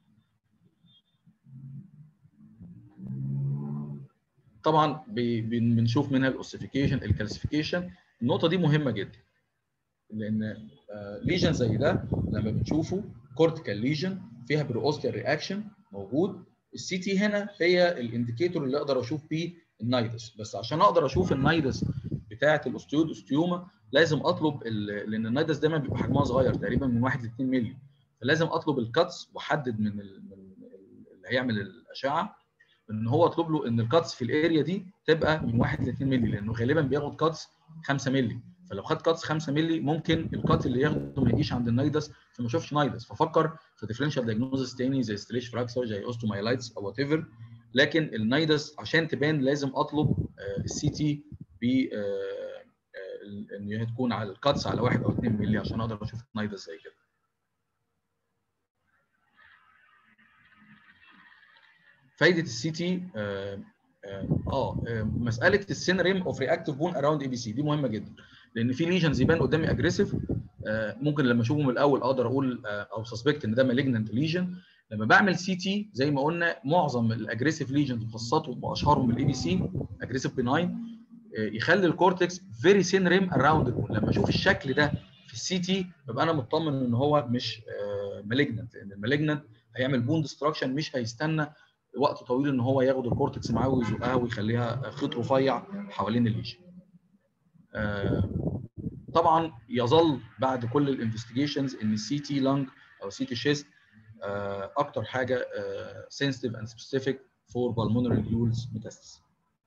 طبعا بنشوف منها الاوسيفيكيشن الكالسيفيكيشن النقطه دي مهمه جدا لان ليجن زي ده لما بنشوفه كورتيكال ليجن فيها بروستيال رياكشن موجود السي تي هنا هي الانديكيتور اللي اقدر اشوف بيه النايدس بس عشان اقدر اشوف النايدس بتاعه الاوستيود اوستيوما لازم اطلب لان النايدس دايما بيبقى حجمها صغير تقريبا من 1 ل 2 مللي فلازم اطلب الكاتس واحدد من, من اللي هيعمل الاشعه ان هو اطلب له ان الكاتس في الاريا دي تبقى من 1 ل 2 مللي لانه غالبا بياخد كاتس 5 مللي فلو خد كاتس 5 مللي ممكن الكات اللي ياخده ما يجيش عند النايدس فما اشوفش نايدس ففكر في ديفرنشال دايجنوزس تاني زي ستريش فراكسر زي اوستومايلايتس او وات ايفر لكن النايدس عشان تبان لازم اطلب السي تي ب ان هي تكون على الكاتس على 1 او 2 مللي عشان اقدر اشوف النايدس زي كده فايده السي تي اه, آه, آه مساله السين ريم اوف رياكتيف بون اراوند اي بي سي دي مهمه جدا لان في ليجنز يبان قدامي اجريسيف آه ممكن لما اشوفه من الاول اقدر اقول آه او سسبكت ان ده مالجننت ليجن لما بعمل سي تي زي ما قلنا معظم الاجريسيف ليجنز وخاصتهم واشهرهم الاي بي سي اجريسيف بناين يخلي الكورتكس فيري سين ريم اراوند البون لما اشوف الشكل ده في السي تي ببقى انا مطمن ان هو مش مالجننت لان المالجننت هيعمل بون ديستراكشن مش هيستنى وقت طويل ان هو ياخد الكورتكس معاه ويزقها ويخليها خيط رفيع حوالين الليجن. طبعا يظل بعد كل الانفستيجيشنز ان السي تي لانج او سي تي شيست اكتر حاجه سنسيتيف اند سبيسيفيك فور بالمونري نيولز ميتاستس.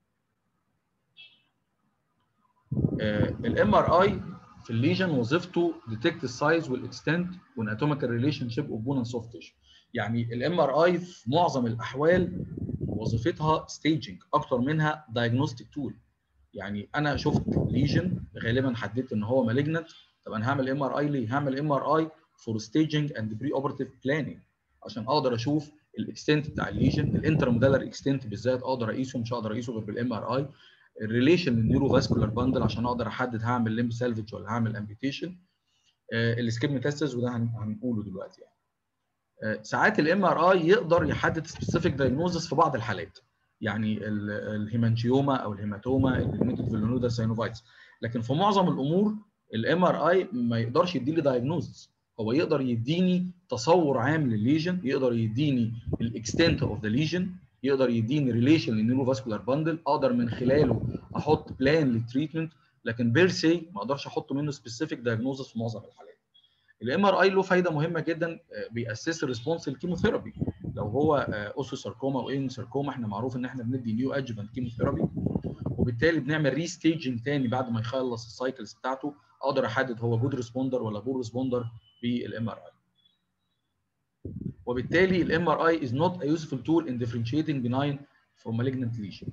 الام ار اي في الليجن وظيفته ديتكت السايز والاكستنت والاناتوميكال ريليشن شيب اوف بون اند سوفت تيشو يعني الام ار اي في معظم الاحوال وظيفتها ستيجنج اكتر منها دايجنوستيك تول يعني انا شفت ليجن غالبا حددت ان هو مالجنت طب انا هعمل ام ار اي ليه؟ هعمل ام ار اي فور ستيجنج اند بري اوبرتيف بلاننج عشان اقدر اشوف الاكستنت بتاع الليجن الانترمودالر اكستنت بالذات اقدر اقيسه مش هقدر اقيسه غير بالام ار اي الريليشن للنيورو فاسكولار باندل عشان اقدر احدد هعمل لمب سالفج ولا هعمل امبيتيشن السكيب ميتاستس وده هنقوله دلوقتي يعني ساعات الام ار اي يقدر يحدد سبيسيفيك دايجنوزس في بعض الحالات يعني الهيمانجيوما او الهيماتوما البيجمنتد فيلونودا ساينوفايتس لكن في معظم الامور الام ار اي ما يقدرش يدي لي دايجنوزس هو يقدر يديني تصور عام للليجن يقدر يديني الاكستنت اوف ذا ليجن يقدر يديني ريليشن للنيورو فاسكولار باندل اقدر من خلاله احط بلان للتريتمنت لكن بير سي ما اقدرش احط منه سبيسيفيك دايجنوزس في معظم الحالات الام ار اي له فايده مهمه جدا بيأسس الريسبونس للكيموثيرابي لو هو اوسو ساركوما او اين ساركوما احنا معروف ان احنا بندي نيو ادجفنت كيموثيرابي وبالتالي بنعمل ريستيجنج تاني بعد ما يخلص السايكلز بتاعته اقدر احدد هو جود ريسبوندر ولا بور ريسبوندر بالام ار اي وبالتالي الام ار اي is not a useful tool in differentiating benign from malignant lesion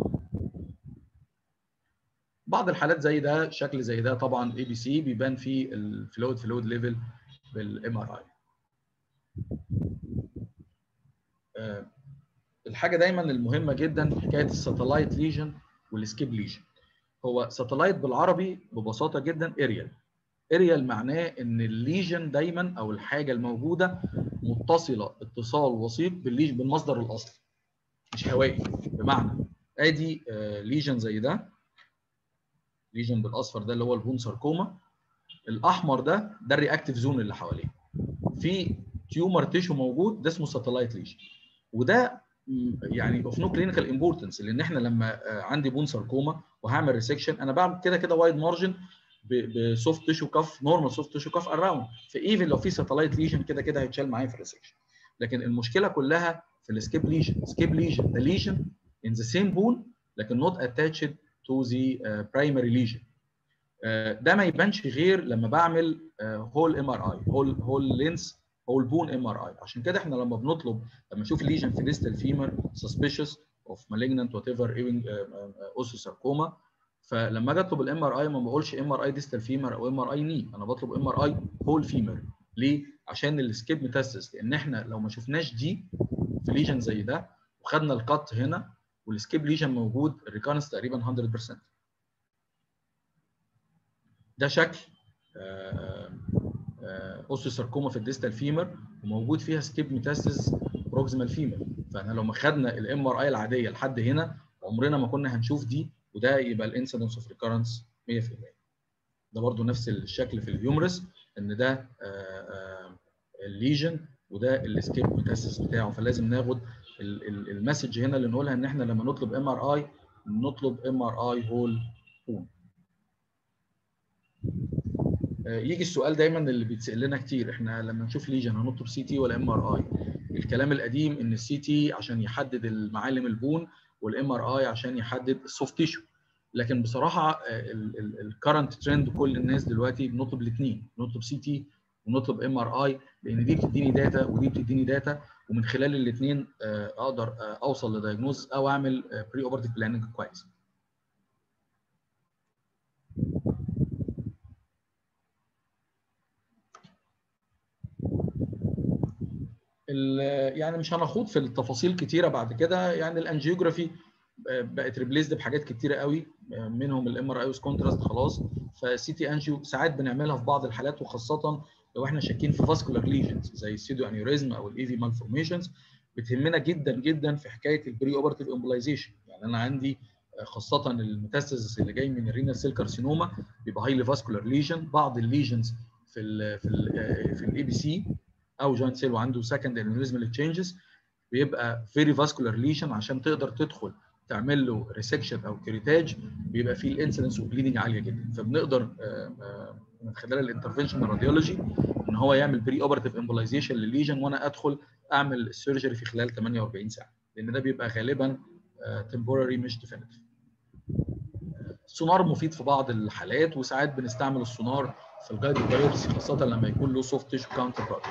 بعض الحالات زي ده شكل زي ده طبعا اي بي سي بيبان فيه الفلويد فلويد ليفل بالام ار اي الحاجه دايما المهمه جدا حكايه الساتلايت ليجن والسكيب ليجن هو ساتلايت بالعربي ببساطه جدا اريال اريال معناه ان الليجن دايما او الحاجه الموجوده متصله اتصال وسيط بالليجن بالمصدر الاصلي مش هوائي بمعنى ادي ليجن زي ده ليجن بالاصفر ده اللي هو البون ساركوما الاحمر ده ده الرياكتيف زون اللي حواليه في تيومر تيشو موجود ده اسمه ساتلايت ليجن وده يعني اوف نو كلينيكال امبورتنس لان احنا لما عندي بون ساركوما وهعمل ريسكشن انا بعمل كده كده وايد مارجن بسوفت تيشو كاف نورمال سوفت تيشو كاف اراوند فايفن لو في ساتلايت ليجن كده كده هيتشال معايا في الريسكشن لكن المشكله كلها في السكيب ليجن سكيب ليجن ده ليجن ان ذا سيم بون لكن نوت اتاتشد تو ذا برايمري ليجن ده ما يبانش غير لما بعمل هول ام ار اي هول هول لينس هول بون ام ار اي عشان كده احنا لما بنطلب لما نشوف ليجن في ديستال فيمر سسبيشس اوف مالجنانت وات ايفر ايفن اوسوساركوما فلما اجي اطلب الام ار اي ما بقولش ام ار اي ديستال فيمر او ام ار اي ني انا بطلب ام ار اي هول فيمر ليه؟ عشان السكيب ميتاسيس لان احنا لو ما شفناش دي في ليجن زي ده وخدنا الكات هنا والسكيب ليجن موجود الريكارنس تقريبا 100% ده شكل اوستوساركوما في الديستال فيمر وموجود فيها سكيب ميتاسيس بروكسيمال فيمر فاحنا لو ما خدنا الام ار اي العاديه لحد هنا عمرنا ما كنا هنشوف دي وده يبقى الانسيدنس اوف ريكارنس 100% ده برضو نفس الشكل في الهيومرس ان ده الليجن وده السكيب ميتاسيس بتاعه فلازم ناخد المسج هنا اللي نقولها ان احنا لما نطلب ام ار اي نطلب ام ار اي هول بون يجي السؤال دايما اللي بيتسال لنا كتير احنا لما نشوف ليجن هنطلب سي تي ولا ام ار اي الكلام القديم ان السي تي عشان يحدد المعالم البون والام ار اي عشان يحدد السوفت تيشو لكن بصراحه الكرنت ترند كل الناس دلوقتي بنطلب الاثنين نطلب سي تي ونطلب ام ار اي لان دي بتديني داتا ودي بتديني داتا ومن خلال الاثنين اقدر اوصل لدايجنوز او اعمل بري اوبرتيف بلاننج كويس يعني مش هنخوض في التفاصيل كتيره بعد كده يعني الانجيوجرافي بقت ريبليسد بحاجات كتيره قوي منهم الام ار اي كونتراست خلاص فسي تي انجيو ساعات بنعملها في بعض الحالات وخاصه لو احنا شاكين في فاسكولار ليجنز زي السيدو انيوريزم او الاي في مالفورميشنز بتهمنا جدا جدا في حكايه البري اوبرتيف امبولايزيشن يعني انا عندي خاصه الميتاستاسيس اللي جاي من الرينال سيل كارسينوما بيبقى هايلي فاسكولار ليجن بعض الليجنز في ال في ال في الاي بي سي او جوينت سيل وعنده سكند انيوريزمال تشينجز بيبقى فيري فاسكولار ليجن عشان تقدر تدخل تعمل له ريسكشن او كريتاج بيبقى فيه الانسيدنس وبليدنج عاليه جدا فبنقدر من خلال الانترفنشن الراديولوجي ان هو يعمل بري اوبرتيف امبولايزيشن للليجن وانا ادخل اعمل السيرجري في خلال 48 ساعه لان ده بيبقى غالبا تمبوراري مش ديفينيتيف السونار مفيد في بعض الحالات وساعات بنستعمل السونار في الجايد بايوبسي خاصه لما يكون له سوفت تيشو كاونتر بارت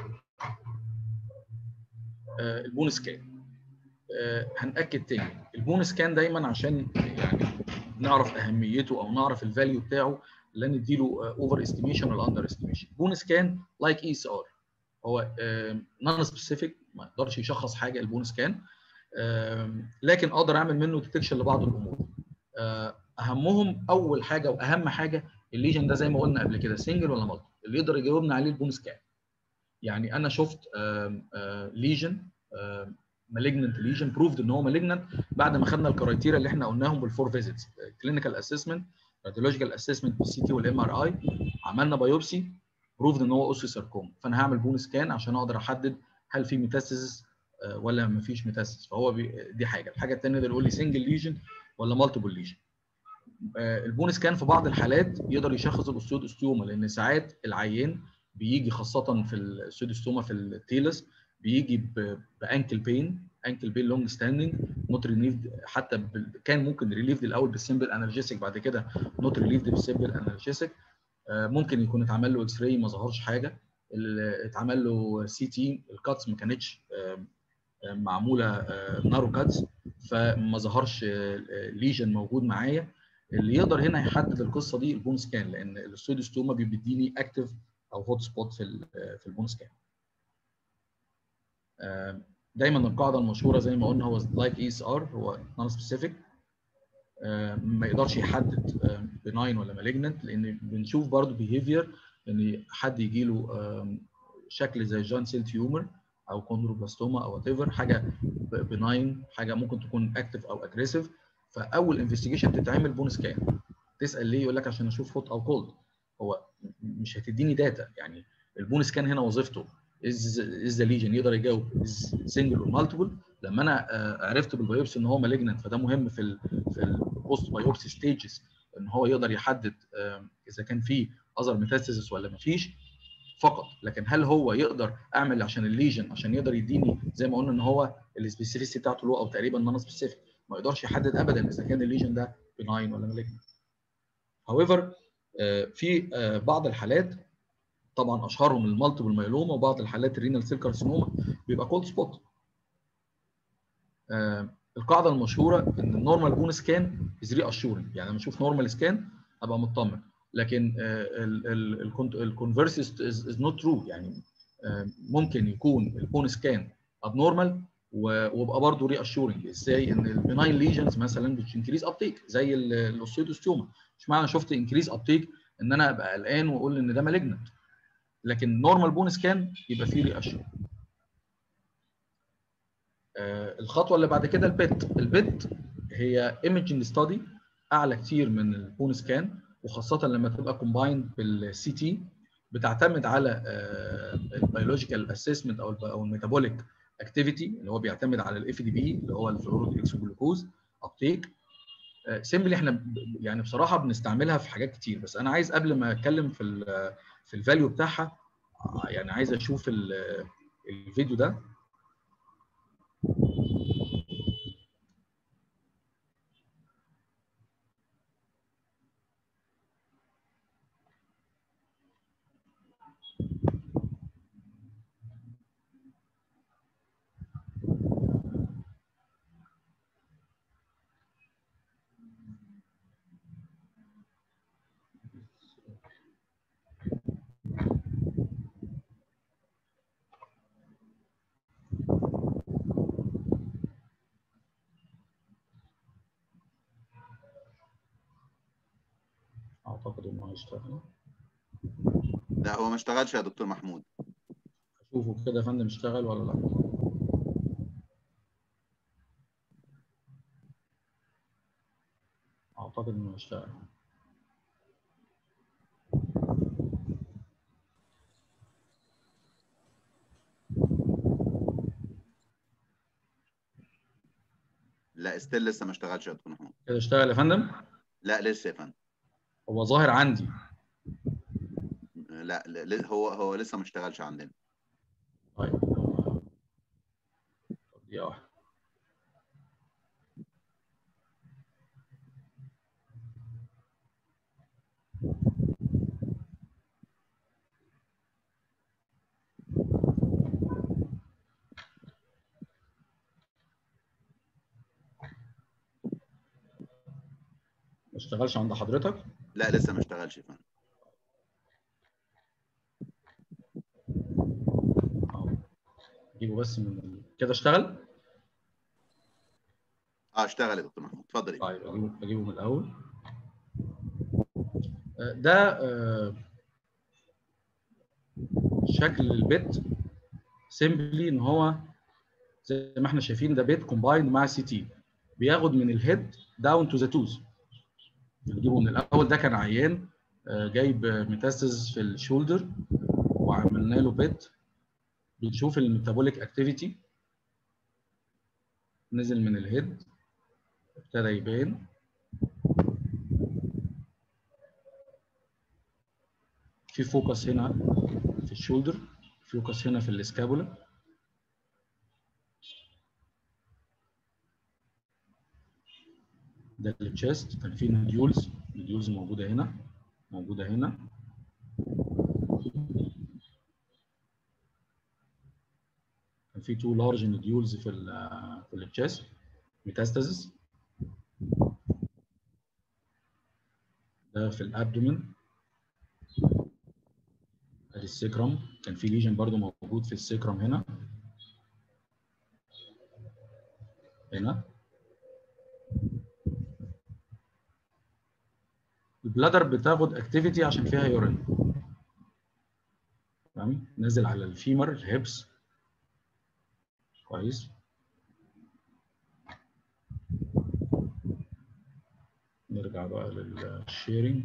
البون سكان هنأكد تاني البون سكان دايما عشان يعني نعرف اهميته او نعرف الفاليو بتاعه لا نديله اوفر استيميشن ولا اندر استيميشن بون سكان لايك اي اس ار هو نون سبيسيفيك ما يقدرش يشخص حاجه البون سكان لكن اقدر اعمل منه ديتكشن لبعض الامور اهمهم اول حاجه واهم حاجه الليجن ده زي ما قلنا قبل كده سنجل ولا مالتي اللي يقدر يجاوبنا عليه البون سكان يعني انا شفت ليجن مالجننت ليجن بروفد ان هو مالجننت بعد ما خدنا الكرايتيريا اللي احنا قلناهم بالفور فيزيتس كلينيكال اسسمنت راديولوجيكال اسسمنت بالسي تي والام ار اي عملنا بايوبسي بروفد ان هو اوسي ساركوم فانا هعمل بون سكان عشان اقدر احدد هل في ميتاستاسيس ولا ما فيش ميتاستاسيس فهو بي دي حاجه الحاجه الثانيه ده يقول لي سنجل ليجن ولا مالتيبل ليجن البون سكان في بعض الحالات يقدر يشخص الاوستيود استيوما لان ساعات العيان بيجي خاصه في السودوستوما في التيلس بيجي بانكل بين انكل بين لونج ستاندنج نوت ريليفد حتى كان ممكن ريليفد الاول بالسمبل انالجيسيك بعد كده نوت ريليفد بالسمبل انالجيسيك ممكن يكون اتعمل له اكس راي ما ظهرش حاجه اتعمل له سي تي الكاتس ما كانتش معموله نارو كاتس فما ظهرش ليجن موجود معايا اللي يقدر هنا يحدد القصه دي البون سكان لان الاستوديوستوما بيديني اكتف او هوت سبوت في في البون سكان دايما القاعده المشهوره زي ما قلنا هو لايك اي اس ار هو نون سبيسيفيك ما يقدرش يحدد بناين ولا مالجننت لان بنشوف برضو بيهيفير ان حد يجي له شكل زي جان سيل تيومر او كوندروبلاستوما او وات ايفر حاجه بناين حاجه ممكن تكون اكتف او اجريسيف فاول انفستيجيشن تتعمل بون سكان تسال ليه يقول لك عشان اشوف هوت او كولد هو مش هتديني داتا يعني البون سكان هنا وظيفته از از ذا ليجن يقدر يجاوب از سنجل اور مالتيبل لما انا عرفت بالبيوبسي ان هو مالجنت فده مهم في ال في البوست بايوبسي ستيجز ان هو يقدر يحدد اذا كان في اذر ميتاستاسيس ولا ما فيش فقط لكن هل هو يقدر اعمل عشان الليجن عشان يقدر يديني زي ما قلنا ان هو السبيسيفيسيتي بتاعته له او تقريبا نون سبيسيفيك ما يقدرش يحدد ابدا اذا كان الليجن ده بناين ولا مالجنت however في بعض الحالات طبعا اشهرهم المالتيبل مايلوما وبعض الحالات الرينال سيل كارسينوما بيبقى كولد سبوت القاعده المشهوره ان النورمال بون سكان از ري اشورنج يعني لما اشوف نورمال سكان ابقى مطمن لكن الكونفرس از نوت ترو يعني ممكن يكون البون سكان ابنورمال ويبقى برضه ري اشورنج ازاي ان البناين ليجنز مثلا بتنكريز ابتيك زي الاوستيوستوما مش معنى شفت انكريز ابتيك ان انا ابقى قلقان واقول ان ده مالجنت لكن نورمال بون سكان يبقى فيه ري اشورنج آه الخطوه اللي بعد كده البيت البيت هي ايمجنج ستادي اعلى كتير من البون سكان وخاصه لما تبقى كومبايند بالسي تي بتعتمد على البيولوجيكال اسسمنت او او الميتابوليك اكتيفيتي اللي هو بيعتمد على الاف دي بي اللي هو الفلورود اكسوجلوكوز ابتيك سيمبلي احنا ب- يعني بصراحه بنستعملها في حاجات كتير بس انا عايز قبل ما اتكلم في ال في الفاليو بتاعها آه، يعني عايز اشوف ال- الفيديو ده اعتقد انه هيشتغل لا هو ما اشتغلش يا دكتور محمود اشوفه كده يا فندم اشتغل ولا لا اعتقد انه هيشتغل لا ستيل لسه ما اشتغلش يا دكتور محمود كده اشتغل يا فندم لا لسه يا فندم هو ظاهر عندي لا لا، ل- هو هو لسه ما اشتغلش عندنا طيب طب دقيقة واحدة ما اشتغلش عند حضرتك لا لسه ما اشتغلش يا فندم اهو جيبه بس من ال... كده اشتغل اه اشتغل يا دكتور محمود اتفضل يا طيب اجيبه اجيبه من الاول آه، ده آه، شكل البيت سيمبلي ان هو زي ما احنا شايفين ده بيت كومبايند مع سي تي بياخد من الهيد داون تو ذا توز نجيبه من الاول ده كان عيان آه، جايب ميتاستاز في الشولدر وعملنا له بيت بنشوف الميتابوليك اكتيفيتي نزل من الهيد ابتدى يبان في فوكس هنا في الشولدر فوكس هنا في الاسكابولا ده التشيست كان في نوديولز نوديولز موجوده هنا موجوده هنا كان في تو لارج نوديولز في ال في التشيست ميتاستاسيس ده في الابدومين ادي السيكرم كان في ليجن برضو موجود في السيكرم هنا هنا البلادر بتاخد اكتيفيتي عشان فيها يورين تمام نازل على الفيمر الهيبس كويس نرجع بقى للشيرنج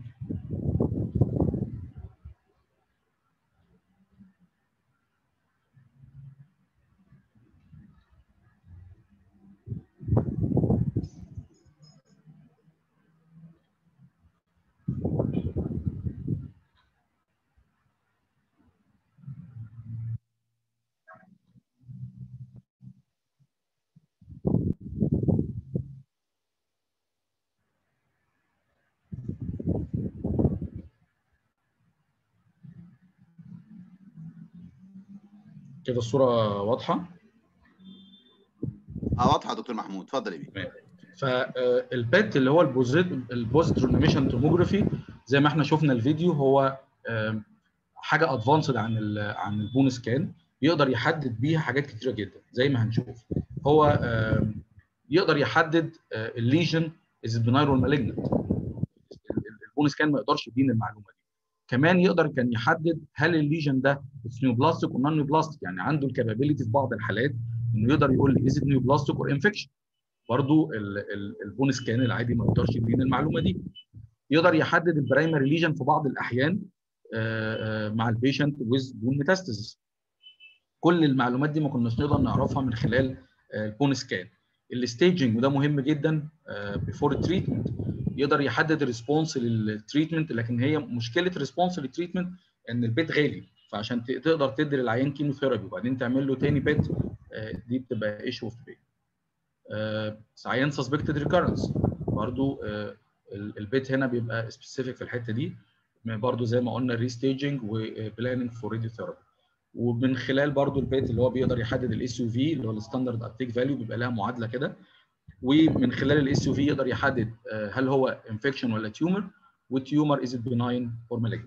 كده الصورة واضحة اه واضحه يا دكتور محمود اتفضل يا بيه فالبيت اللي هو البوزيت البوزيترونيميشن توموجرافي زي ما احنا شفنا الفيديو هو آم، حاجه ادفانسد عن ال عن البون سكان يقدر يحدد بيها حاجات كتيره جدا زي ما هنشوف هو آم، يقدر يحدد الليجن از بناير ولا مالجنت البون سكان ما يقدرش يدينا المعلومه دي كمان يقدر كان يحدد هل الليجن ده نيوبلاستيك ولا نون بلاستيك يعني عنده الكابابيلتي في بعض الحالات انه يقدر يقول لي از نيوبلاستيك اور انفكشن برضو البون سكان العادي ما يقدرش يدينا المعلومه دي يقدر يحدد البرايمري ليجن في بعض الاحيان آه، آه، مع البيشنت ويز بون ميتاستاسيس كل المعلومات دي ما كناش نقدر نعرفها من خلال البون سكان الستaging وده مهم جدا بيفور التريتمنت يقدر يحدد الريسبونس للتريتمنت لكن هي مشكله ريسبونس للتريتمنت ان البيت غالي فعشان تقدر تدي للعيان كيموثيرابي وبعدين تعمل له تاني بيت دي بتبقى ايشو اوف بي عيان سسبكتد ريكارنس برضو البيت هنا بيبقى سبيسيفيك في الحته دي برضو زي ما قلنا ريستيجنج وبلاننج فور راديو ثيرابي ومن خلال برضو البيت اللي هو بيقدر يحدد الاس يو في اللي هو الستاندرد ابتيك فاليو بيبقى لها معادله كده ومن خلال الاس يو في يقدر يحدد هل هو انفكشن ولا تيومر والتيومر از بناين اور مالجن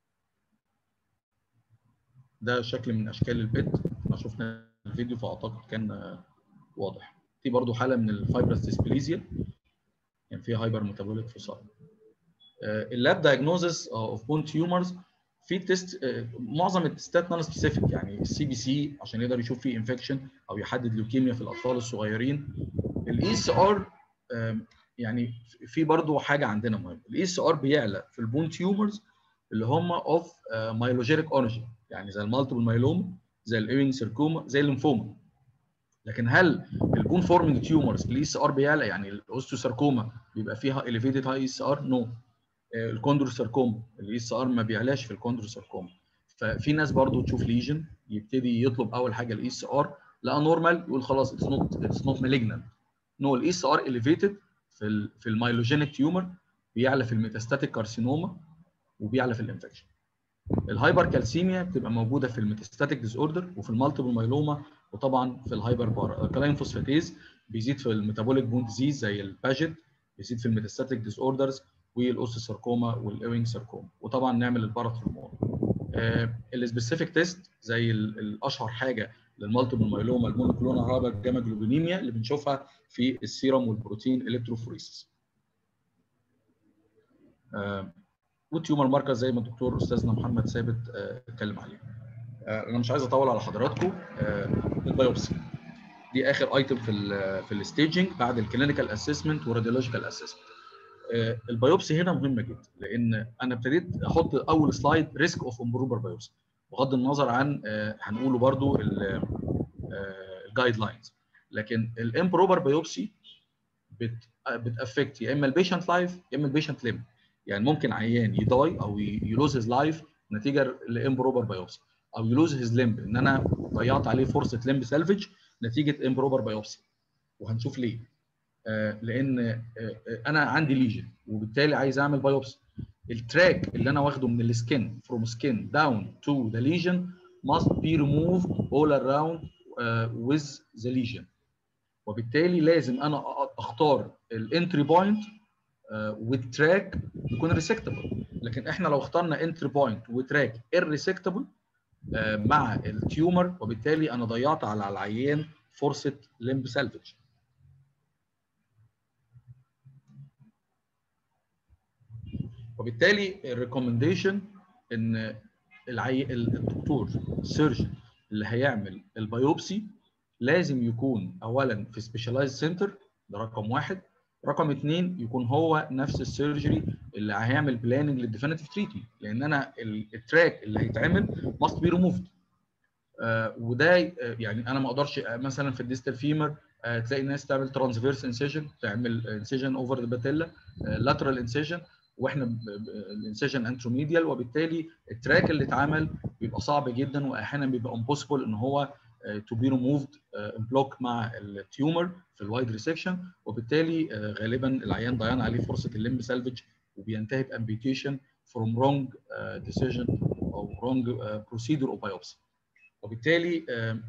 ده شكل من اشكال البيت احنا شفنا الفيديو فاعتقد كان واضح في برضو حاله من الفايبرس ديسبليزيا كان يعني فيها هايبر ميتابوليك فوساي اللاب دايجنوزس اوف بون تيومرز في تيست معظم التستات نون سبيسيفيك يعني السي بي سي عشان يقدر يشوف فيه انفكشن او يحدد لوكيميا في الاطفال الصغيرين الاي اس ار يعني في برضو حاجه عندنا مهمه الاي اس ار بيعلى في البون تيومرز اللي هم اوف مايلوجيريك اوريجين يعني زي المالتيبل مايلوما زي الايوينج سيركوما زي الليمفوما لكن هل البون فورمينج تيومرز الاي اس ار بيعلى يعني الاوستوساركوما بيبقى فيها اليفيتد هاي اس ار نو الكوندرو ساركوما الاي اس ار ما بيعلاش في الكوندرو ساركوما ففي ناس برضو تشوف ليجن يبتدي يطلب اول حاجه الاي اس ار لقى نورمال يقول خلاص اتس نوت اتس نوت مالجنانت نو الاي اس ار اليفيتد في ال في المايلوجينيك تيومر بيعلى في الميتاستاتيك كارسينوما وبيعلى في الانفكشن الهايبر كالسيميا بتبقى موجوده في الميتاستاتيك ديس اوردر وفي المالتيبل مايلوما وطبعا في الهايبر بار الكلاين فوسفاتيز بيزيد في الميتابوليك بون ديزيز زي الباجيت بيزيد في الميتاستاتيك ديس اوردرز والاوستوساركوما والاوينج ساركوما وطبعا نعمل الباراثرمون آه السبيسيفيك تيست زي الاشهر حاجه للمالتيبل مايلوما المونوكلونال هابر جاما جلوبينيميا اللي بنشوفها في السيرم والبروتين الكتروفوريسيس آه والتيومر ماركر زي ما الدكتور استاذنا محمد ثابت اتكلم آه عليه آه انا مش عايز اطول على حضراتكم آه البيوبسي دي اخر ايتم في ال في الستيجنج بعد الكلينيكال اسسمنت والراديولوجيكال اسسمنت البيوبسي هنا مهمه جدا لان انا ابتديت احط اول سلايد ريسك اوف امبروفر بايوبسي بغض النظر عن هنقوله برضو الجايد لاينز لكن الامبروفر بايوبسي بتافكت يا اما البيشنت لايف يا اما البيشنت ليم يعني ممكن عيان يداي او يلوز هيز لايف نتيجه لامبروفر بايوبسي او يلوز هيز ليمب ان انا ضيعت عليه فرصه ليمب سالفج نتيجه امبروفر بايوبسي وهنشوف ليه آه لان آه انا عندي ليجن وبالتالي عايز اعمل بايوبسي التراك اللي انا واخده من السكين from skin down to the lesion must be removed all around uh, with the lesion وبالتالي لازم انا اختار الانتري بوينت والتراك يكون ريسكتبل لكن احنا لو اخترنا انتري بوينت وتراك irresectable مع التيومر وبالتالي انا ضيعت على العيان فرصه لمب سالفج وبالتالي الريكومنديشن ان العي... الدكتور السيرجن اللي هيعمل البيوبسي لازم يكون اولا في سبيشالايز سنتر ده رقم واحد رقم اثنين يكون هو نفس السيرجري اللي هيعمل بلاننج للديفينيتيف تريتمنت لان انا التراك اللي هيتعمل ماست بي ريموفد وده يعني انا ما اقدرش مثلا في الديستال فيمر تلاقي الناس تعمل ترانسفيرس انسيجن تعمل انسيجن اوفر ذا باتيلا لاترال انسيجن واحنا الانسيجن انتروميديال وبالتالي التراك اللي اتعمل بيبقى صعب جدا واحيانا بيبقى امبوسيبل ان هو تو بي ريموفد بلوك مع التيومر في الوايد ريسكشن وبالتالي غالبا العيان ضيعنا عليه فرصه الليمب سالفج وبينتهي بامبيتيشن فروم رونج ديسيجن او رونج بروسيدور او بايوبسي وبالتالي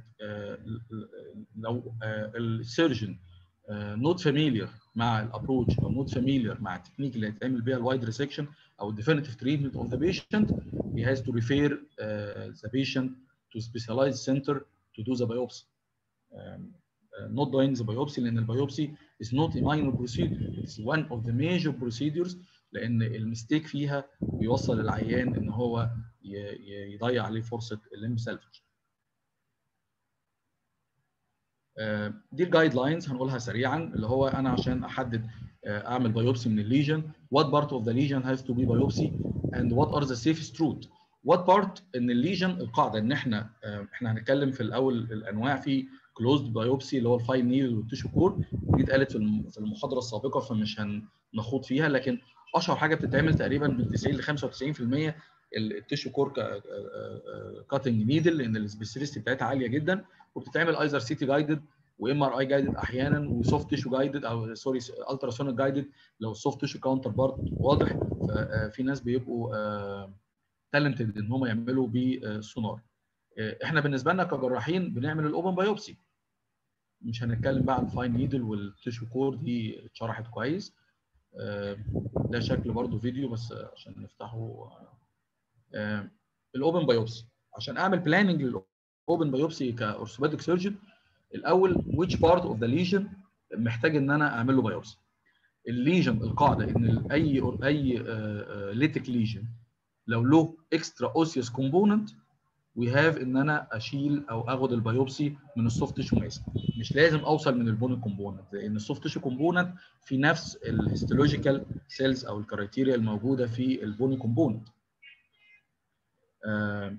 لو السيرجن نوت فاميليار مع الابروتش او نوت فاميليار مع التكنيك اللي هيتعمل بيها الوايد ريسكشن او الديفينيتيف تريتمنت اوف ذا بيشنت he has to refer uh, the patient to specialized center to do the biopsy um, uh, not doing the biopsy لان البيوبسي is not a minor procedure it's one of the major procedures لان المستيك فيها بيوصل العيان ان هو يضيع عليه فرصه الليمب سالفج دي الجايد لاينز هنقولها سريعا اللي هو انا عشان احدد اعمل بايوبسي من الليجن what part of the lesion has to be biopsy and what are the safest route what part ان الليجن القاعده ان احنا احنا هنتكلم في الاول الانواع في كلوزد بايوبسي اللي هو الفاين نيل والتيشو كور دي اتقالت في في المحاضره السابقه فمش هنخوض فيها لكن اشهر حاجه بتتعمل تقريبا من 90 ل 95% التيشو كور كاتنج نيدل لان السبيسيفيستي بتاعتها عاليه جدا وبتتعمل ايزر سيتي جايدد وام ار اي جايدد احيانا وسوفت تيشو جايدد او سوري الترا سونيك جايدد لو السوفت تيشو كاونتر بارت واضح ففي ناس بيبقوا تالنتد ان هم يعملوا بسونار احنا بالنسبه لنا كجراحين بنعمل الاوبن بايوبسي مش هنتكلم بقى عن الفاين نيدل والتيشو كور دي اتشرحت كويس ده شكل برضو فيديو بس عشان نفتحه الاوبن بايوبسي عشان اعمل بلاننج للاوبن بايوبسي كاورثوبيديك سيرجن الاول which part of the lesion محتاج ان انا اعمل له بايوبسي الليجن القاعده ان اي اي ليتك ليجن لو له اكسترا اوسيوس كومبوننت وي هاف ان انا اشيل او اخد البيوبسي من السوفت تيشو ماس مش لازم اوصل من البون كومبوننت لان السوفت تيشو كومبوننت في نفس الهيستولوجيكال سيلز او الكرايتيريا الموجوده في البون كومبوننت آه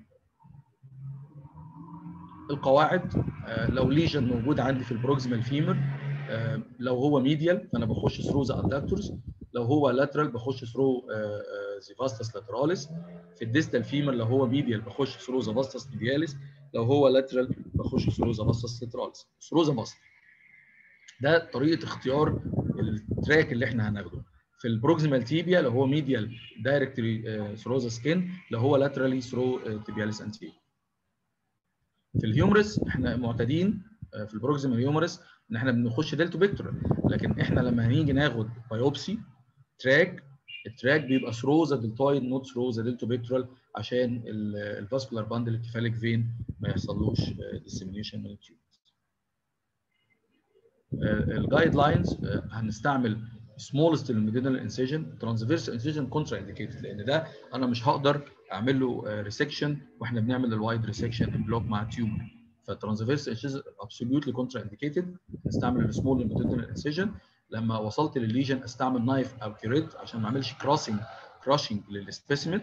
القواعد آه لو ليجن موجود عندي في البروكسيمال فيمر آه لو هو ميديال فانا بخش ثرو ذا ادكتورز لو هو لاترال بخش ثرو ذا فاستس لاتراليس في الديستال فيمر لو هو ميديال بخش ثرو ذا فاستس ميدياليس لو هو لاترال بخش ثرو ذا فاستس لاتراليس ثرو ذا فاست ده طريقه اختيار التراك اللي احنا هناخده في البروكسيمال تيبيا لو هو ميديال دايركتلي ثرو ذا سكين لو هو لاترالي ثرو تيبياليس انتير في الهيومرس احنا معتادين في البروكسيمال هيومرس ان احنا بنخش ديلتو بيكتورال لكن احنا لما هنيجي ناخد بايوبسي تراك التراك بيبقى ثرو ذا دلتويد نوت ثرو ذا دلتو بيكتورال عشان الفاسكولار باندل الكفاليك فين ما يحصلوش ديسيمينيشن من التيوب الجايد لاينز هنستعمل سمولست الميدينال انسيجن ترانسفيرس انسيجن كونترا انديكيتد لان ده انا مش هقدر اعمل له ريسكشن واحنا بنعمل الوايد ريسكشن بلوك مع تيومر فالترانسفيرس انسيجن ابسوليوتلي كونترا انديكيتد نستعمل السمول الميدينال انسيجن لما وصلت للليجن استعمل نايف او كيريت عشان ما اعملش كراسنج كراشنج للسبيسيمن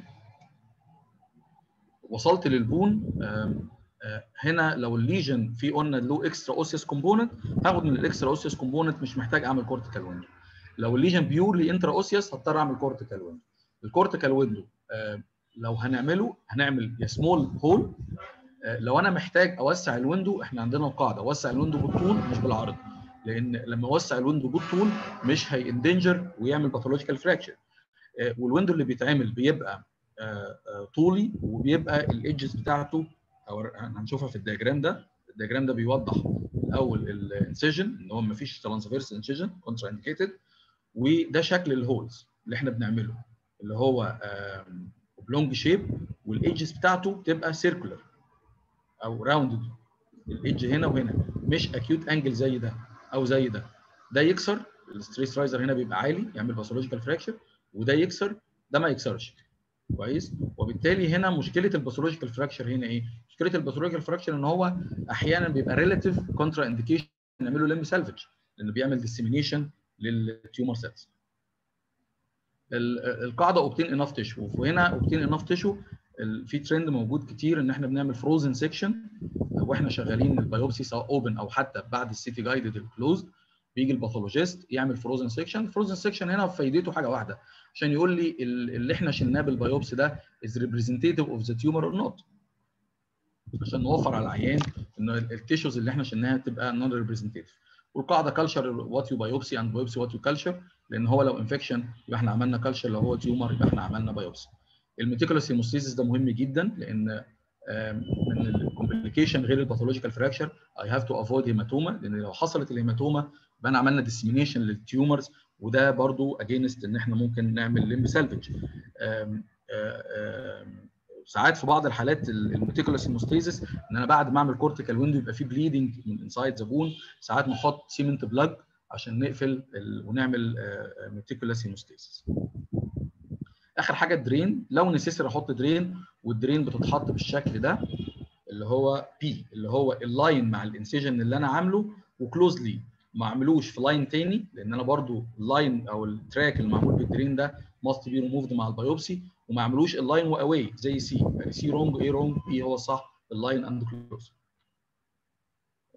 وصلت للبون هنا لو الليجن في قلنا له اكسترا اوسيس كومبوننت هاخد من الاكسترا اوسيس كومبوننت مش محتاج اعمل كورتيكال ويندو لو الليجن بيورلي انترا اوسيس هضطر اعمل كورتيكال ويندو الكورتيكال ويندو لو هنعمله هنعمل يا سمول هول لو انا محتاج اوسع الويندو احنا عندنا قاعده اوسع الويندو بالطول مش بالعرض لان لما اوسع الويندو بالطول مش هيندنجر ويعمل باثولوجيكال فراكشر والويندو اللي بيتعمل بيبقى طولي وبيبقى الايدجز بتاعته او هنشوفها في الدياجرام ده الدياجرام ده بيوضح الاول الانسيجن ان هو ما فيش ترانسفيرس انسيجن كونترا انديكيتد وده شكل الهولز اللي احنا بنعمله اللي هو بلونج شيب والايدجز بتاعته بتبقى سيركولار او راوندد الايدج هنا وهنا مش اكيوت انجل زي ده او زي ده ده يكسر الستريس رايزر هنا بيبقى عالي يعمل باثولوجيكال فراكشر وده يكسر ده ما يكسرش كويس وبالتالي هنا مشكله الباثولوجيكال فراكشر هنا ايه مشكله الباثولوجيكال فراكشر ان هو احيانا بيبقى ريلاتيف كونترا انديكيشن نعمله لمب سالفج لانه بيعمل ديسيمينيشن للتيومر سيلز القاعده اوبتين انف تيشو وهنا اوبتين انف تيشو في ترند موجود كتير ان احنا بنعمل فروزن سيكشن واحنا شغالين البيوبسي سواء اوبن او حتى بعد السيتي جايدد الكلوزد بيجي الباثولوجيست يعمل فروزن سيكشن الفروزن سيكشن هنا فايدته حاجه واحده عشان يقول لي اللي احنا شلناه بالبيوبسي ده از ريبريزنتيف اوف ذا تيومر اور نوت عشان نوفر على العيان ان التيشوز اللي احنا شلناها تبقى نون ريبريزنتيف والقاعده كلشر وات يو بايوبسي اند بايوبسي وات يو كلشر لان هو لو انفكشن يبقى احنا عملنا كلشر لو هو تيومر يبقى احنا عملنا بايوبسي الميتيكولوس هيموستيزيس ده مهم جدا لان من الكومبليكيشن غير الباثولوجيكال فراكشر اي هاف تو افويد هيماتوما لان لو حصلت الهيماتوما يبقى انا عملنا ديسيمينيشن للتيومرز وده برضو اجينست ان احنا ممكن نعمل لمب سالفج ساعات في بعض الحالات الميتيكولوس هيموستيزيس ان انا بعد ما اعمل كورتيكال ويندو يبقى في بليدنج من انسايد ذا بون ساعات نحط سيمنت بلاج عشان نقفل ونعمل ميتيكولوس هيموستيزيس اخر حاجه الدرين لو نسيسر احط درين والدرين بتتحط بالشكل ده اللي هو بي اللي هو اللاين مع الانسيجن اللي انا عامله وكلوزلي ما اعملوش في لاين تاني لان انا برضو اللاين او التراك اللي معمول بالدرين ده ماست بي ريموفد مع البيوبسي وما اعملوش اللاين واواي زي سي يعني سي رونج ايه رونج بي هو الصح اللاين اند كلوز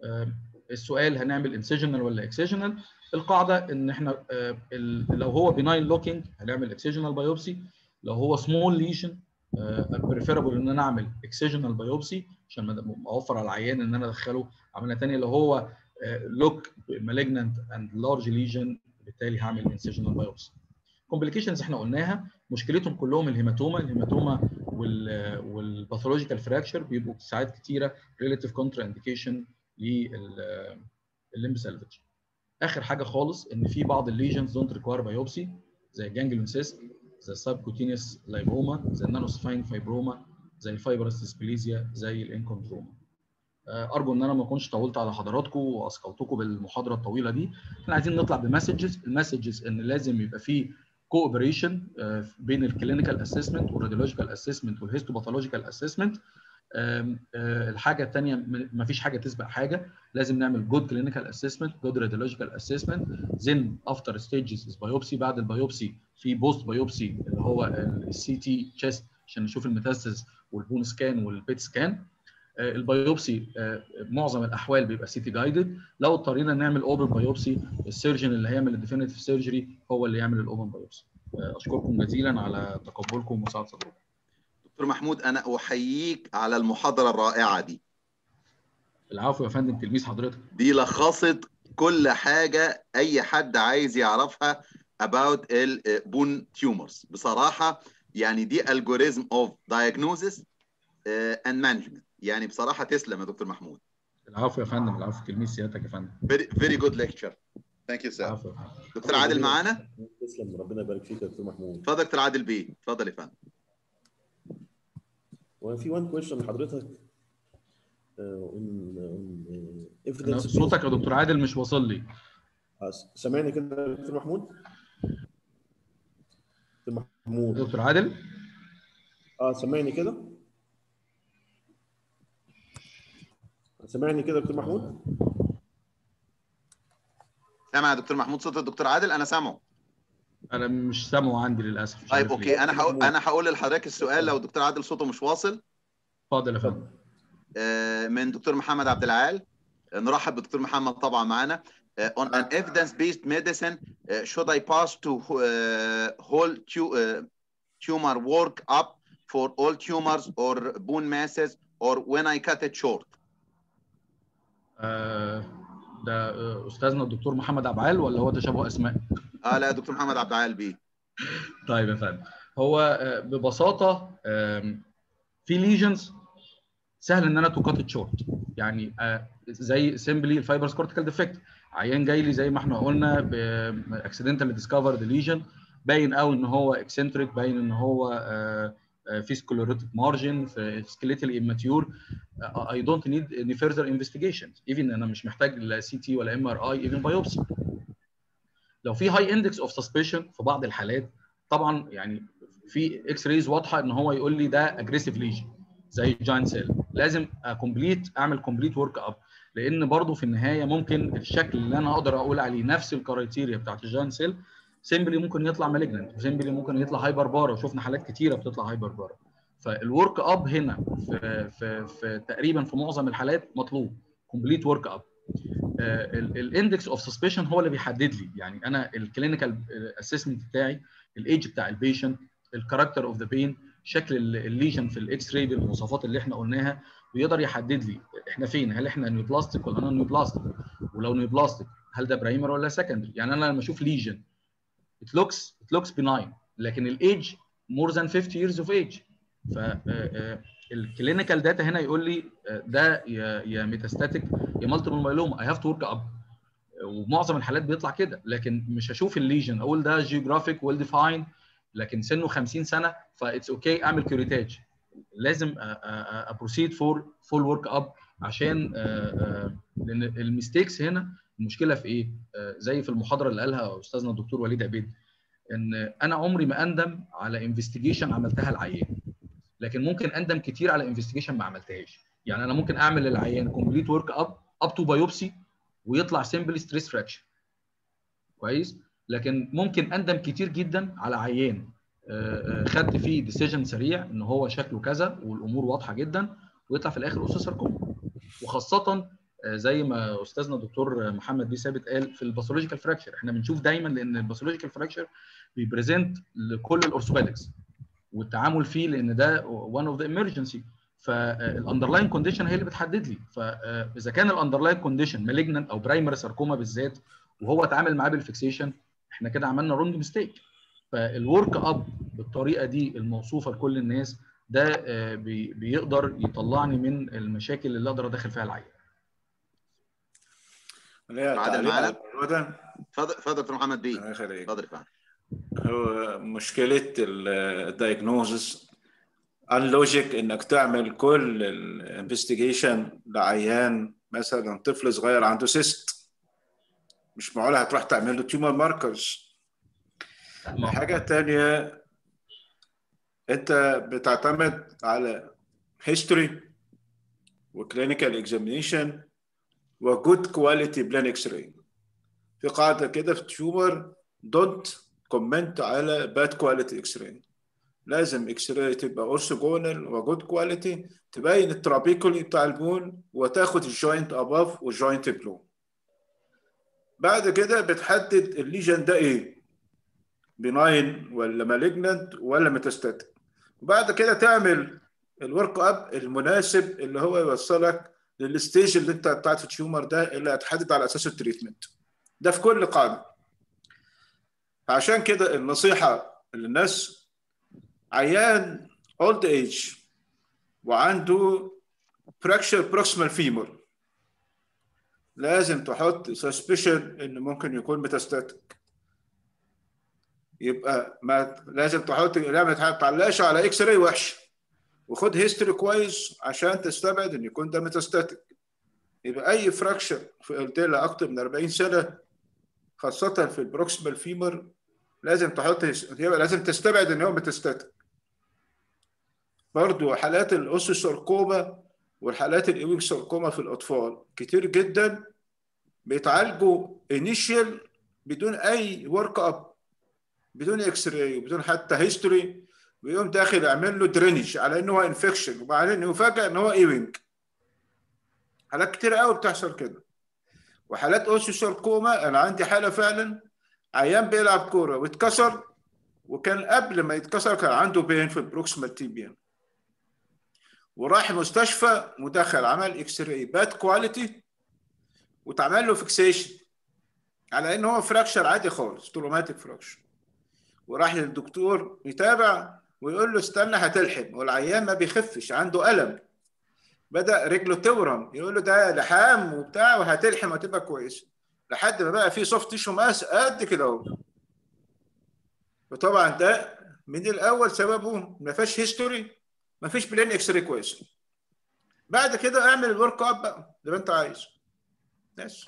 السؤال هنعمل انسيجنال ولا اكسيجنال القاعده ان احنا لو هو بناين لوكينج هنعمل اكسيجنال بايوبسي لو هو سمول ليجن بريفيربل ان انا اعمل اكسيجنال بايوبسي عشان اوفر على العيان ان انا ادخله عمليه ثانيه لو هو لوك مالجنانت اند لارج ليجن بالتالي هعمل انسيجنال بايوبسي كومبليكيشنز احنا قلناها مشكلتهم كلهم الهيماتوما الهيماتوما والباثولوجيكال فراكشر بيبقوا ساعات كتيره ريليتيف كونترا انديكيشن للليمب سالفج اخر حاجه خالص ان في بعض الليجنز دونت ريكواير بايوبسي زي الجانجليون سيست زي السبكوتينيوس لايبوما زي النانوسفاين فايبروما زي الفايبرس ديسبليزيا زي الانكوندروما ارجو ان انا ما اكونش طولت على حضراتكم واثقلتكم بالمحاضره الطويله دي احنا عايزين نطلع بمسجز المسجز ان لازم يبقى في كوبريشن بين الكلينيكال اسسمنت والراديولوجيكال اسسمنت والهيستوباثولوجيكال اسسمنت الحاجه الثانيه ما فيش حاجه تسبق حاجه لازم نعمل جود كلينيكال اسسمنت جود راديولوجيكال اسسمنت زين افتر ستيجز از بايوبسي بعد البايوبسي في بوست بايوبسي اللي هو السي تي تشيست عشان نشوف الميتاستاز والبون سكان والبيت سكان البايوبسي معظم الاحوال بيبقى سي تي جايدد لو اضطرينا نعمل اوبن بايوبسي السيرجن اللي هيعمل الديفينيتيف سيرجري هو اللي يعمل الاوبن بايوبسي اشكركم جزيلا على تقبلكم وسعه صدركم دكتور محمود انا احييك على المحاضره الرائعه دي العفو يا فندم تلميذ حضرتك دي لخصت كل حاجه اي حد عايز يعرفها about البون تيومرز بصراحه يعني دي algorithm of diagnosis uh, and management يعني بصراحه تسلم يا دكتور محمود العفو يا فندم العفو تلميذ سيادتك يا فندم very, very good lecture thank you sir دكتور عادل معانا تسلم ربنا يبارك فيك يا دكتور محمود اتفضل دكتور عادل بيه اتفضل يا فندم وفي وان كويشن لحضرتك صوتك يا دكتور عادل مش واصل لي سامعني كده يا دكتور محمود دكتور محمود دكتور عادل اه سامعني كده سامعني كده دكتور محمود سامع يا دكتور محمود صوت الدكتور عادل انا سامعه انا مش سامعه عندي للاسف طيب اوكي انا هقول انا هقول لحضرتك السؤال لو الدكتور عادل صوته مش واصل اتفضل يا فندم من دكتور محمد عبد العال نرحب بالدكتور محمد طبعا معانا on an evidence-based medicine uh, should I pass to uh, whole tu uh, tumor work up for all tumors or bone masses or when I cut it short ده استاذنا الدكتور محمد عبعال ولا هو تشابه اسماء؟ اه لا دكتور محمد عبد العال بيه طيب يا فندم هو ببساطه في ليجنز سهل ان انا تو كات شورت يعني زي سيمبلي الفايبرز كورتيكال ديفكت عيان جاي لي زي ما احنا قلنا باكسيدنتال ديسكفرد ليجن باين قوي ان هو اكسنتريك باين ان هو في سكليروتيك مارجن في سكيليتال اماتيور اي دونت نيد اني فيرذر انفستيجيشن ايفن انا مش محتاج لا سي تي ولا ام ار اي ايفن بايوبسي لو في هاي اندكس اوف سسبشن في بعض الحالات طبعا يعني في اكس رايز واضحه ان هو يقول لي ده اجريسيف ليجن زي جاين سيل لازم كومبليت اعمل كومبليت ورك اب لان برضه في النهايه ممكن الشكل اللي انا اقدر اقول عليه نفس الكرايتيريا بتاعت الجاين سيل سيمبلي ممكن يطلع مالجننت سيمبلي ممكن يطلع هايبر بارا وشفنا حالات كتيره بتطلع هايبر بارا فالورك اب هنا في في في تقريبا في معظم الحالات مطلوب كومبليت ورك اب الاندكس اوف سسبشن هو اللي بيحدد لي يعني انا الكلينيكال اسسمنت بتاعي الايدج بتاع البيشنت الكاركتر اوف ذا بين شكل الليجن في الاكس راي بالمواصفات اللي احنا قلناها ويقدر يحدد لي احنا فين هل احنا نيو بلاستيك ولا نون نيو بلاستيك ولو نيو بلاستيك هل ده برايمر ولا سكندري يعني انا لما اشوف ليجن it looks it looks benign لكن الايدج more than 50 years of age ف الكلينيكال داتا هنا يقول لي ده يا يا ميتاستاتيك يا مالتيبل مايلوما اي هاف تو ورك اب ومعظم الحالات بيطلع كده لكن مش هشوف الليجن اقول ده جيوغرافيك ويل ديفاين لكن سنه 50 سنه فاتس اوكي اعمل كيوريتاج لازم ابروسيد فور فول ورك اب عشان لان الميستيكس هنا المشكله في ايه؟ زي في المحاضره اللي قالها استاذنا الدكتور وليد عبيد ان انا عمري ما اندم على انفستيجيشن عملتها العيان لكن ممكن اندم كتير على انفستيجيشن ما عملتهاش يعني انا ممكن اعمل للعيان كومبليت ورك اب اب تو بايوبسي ويطلع سيمبلي ستريس فراكشن كويس لكن ممكن اندم كتير جدا على عيان خدت فيه ديسيجن سريع ان هو شكله كذا والامور واضحه جدا ويطلع في الاخر اوسس ساركوما وخاصه زي ما استاذنا الدكتور محمد بيه ثابت قال في الباثولوجيكال فراكشر احنا بنشوف دايما لان الباثولوجيكال فراكشر بيبريزنت لكل الاورثوبيدكس والتعامل فيه لان ده وان اوف ذا ايمرجنسي فالاندرلاين كونديشن هي اللي بتحدد لي فاذا كان الاندرلاين كونديشن مالجنت او برايمري ساركوما بالذات وهو اتعامل معاه بالفيكسيشن احنا كده عملنا رونج ميستيك فالورك اب بالطريقه دي الموصوفه لكل الناس ده بيقدر يطلعني من المشاكل اللي اقدر ادخل فيها العيان. عادل معانا اتفضل اتفضل دكتور محمد بيه اتفضل هو مشكله الدايجنوزس اللوجيك انك تعمل كل الانفستيجيشن لعيان مثلا طفل صغير عنده سيست مش معقول هتروح تعمل له تيومر ماركرز الحاجه الثانيه انت بتعتمد على هيستوري وكلينيكال اكزامينيشن وجود كواليتي بلان اكس راي في قاعده كده في التيومر دونت كومنت على باد كواليتي اكس راي لازم اكس راي تبقى اورثوجونال وجود كواليتي تبين الترابيكولي بتاع البون وتاخد الجوينت اباف والجوينت بلو بعد كده بتحدد الليجن ده ايه بناين ولا مالجننت ولا ميتاستاتيك وبعد كده تعمل الورك اب المناسب اللي هو يوصلك للستيج اللي انت بتاعت التيومر ده اللي هتحدد على اساسه التريتمنت ده في كل قاعده عشان كده النصيحه للناس عيان اولد ايج وعنده فراكشر بروكسيمال فيمور لازم تحط سسبشن ان ممكن يكون ميتاستاتيك يبقى ما لازم تحط لا ما تعلقش على اكس راي وحش وخد هيستوري كويس عشان تستبعد ان يكون ده ميتاستاتيك يبقى اي فراكشر في قلتلها اكتر من 40 سنه خاصه في البروكسيمال فيمر لازم تحط يبقى لازم تستبعد ان هو ميتاستاتيك برضو حالات الاوسوساركوما والحالات الايوينج ساركوما في الاطفال كتير جدا بيتعالجوا انيشال بدون اي ورك اب بدون اكس راي وبدون حتى هيستوري ويقوم داخل يعمل له درينج على انه هو انفكشن وبعدين يفاجئ ان هو ايوينج حالات كتير قوي بتحصل كده وحالات اوسوساركوما انا عندي حاله فعلا عيان بيلعب كوره واتكسر وكان قبل ما يتكسر كان عنده بين في البروكسيمال تيبيان وراح المستشفى ودخل عمل اكس راي باد كواليتي واتعمل له فيكسيشن على ان هو فراكشر عادي خالص تروماتيك فراكشر وراح للدكتور يتابع ويقول له استنى هتلحم والعيان ما بيخفش عنده الم بدا رجله تورم يقول له ده لحام وبتاع وهتلحم هتبقى كويسه لحد ما بقى في سوفت تيشو ماس قد كده اهو وطبعا ده من الاول سببه ما فيش هيستوري ما فيش بلين اكس راي كويس بعد كده اعمل الورك اب بقى زي ما انت عايز بس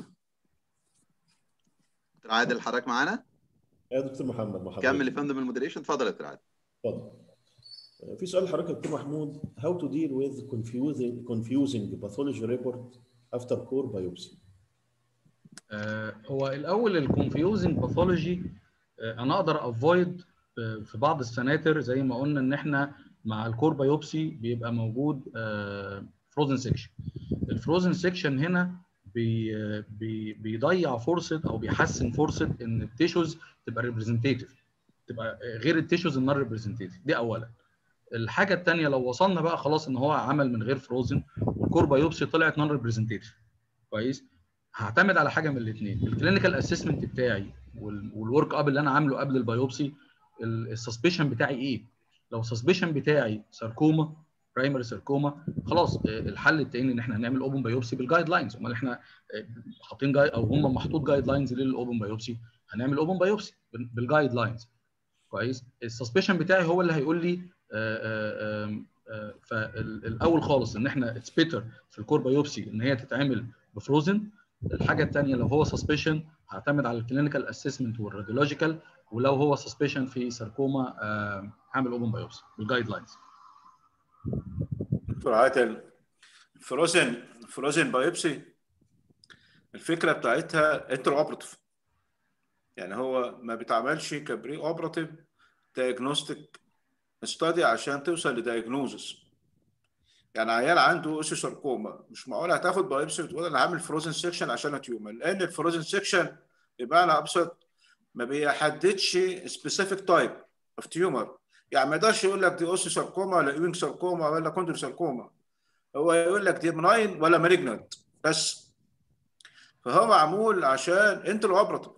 دكتور عادل حضرتك معانا؟ يا دكتور محمد محمد كمل يا فندم المودريشن اتفضل يا دكتور عادل اتفضل في سؤال لحضرتك يا دكتور محمود how to deal with confusing confusing pathology report after core biopsy آه هو الاول الكونفيوزنج باثولوجي آه انا اقدر افويد آه في بعض السناتر زي ما قلنا ان احنا مع الكور بايوبسي بيبقى موجود فروزن سيكشن الفروزن سيكشن هنا بي بي بيضيع فرصه او بيحسن فرصه ان التيشوز تبقى ريبريزنتيف تبقى غير التيشوز النون ريبريزنتيف دي اولا الحاجه الثانيه لو وصلنا بقى خلاص ان هو عمل من غير فروزن والكور بايوبسي طلعت نون ريبريزنتيف كويس هعتمد على حاجه من الاثنين الكلينيكال اسسمنت بتاعي والورك اب اللي انا عامله قبل البايوبسي السسبشن بتاعي ايه لو السسبشن بتاعي ساركوما برايمري ساركوما خلاص الحل التاني ان احنا هنعمل اوبن بايوبسي بالجايد لاينز امال احنا حاطين جاي او هم محطوط جايد لاينز للاوبن بايوبسي هنعمل اوبن بايوبسي بالجايد لاينز كويس السسبشن بتاعي هو اللي هيقول لي فالاول خالص ان احنا اتس بيتر في الكور بايوبسي ان هي تتعمل بفروزن الحاجه الثانيه لو هو سسبشن هعتمد على الكلينيكال اسسمنت والراديولوجيكال ولو هو سسبشن في ساركوما هعمل اوبن بايوبسي بالجايد لاينز دكتور عادل فروزن فروزن بايوبسي الفكره بتاعتها انتر اوبراتيف يعني هو ما بيتعملش كبري اوبراتيف دايجنوستيك ستادي عشان توصل لدايجنوزس يعني عيال عنده اوسي ساركوما مش معقول هتاخد بايبسي وتقول انا هعمل فروزن سيكشن عشان تيومر لان الفروزن سيكشن بمعنى ابسط ما بيحددش سبيسيفيك تايب اوف تيومر يعني ما يقدرش يقول لك دي اوسي ساركوما ولا ايوينج ساركوما ولا كوندر ساركوما هو يقول لك دي مناين ولا مالجنت بس فهو معمول عشان انت الاوبراتور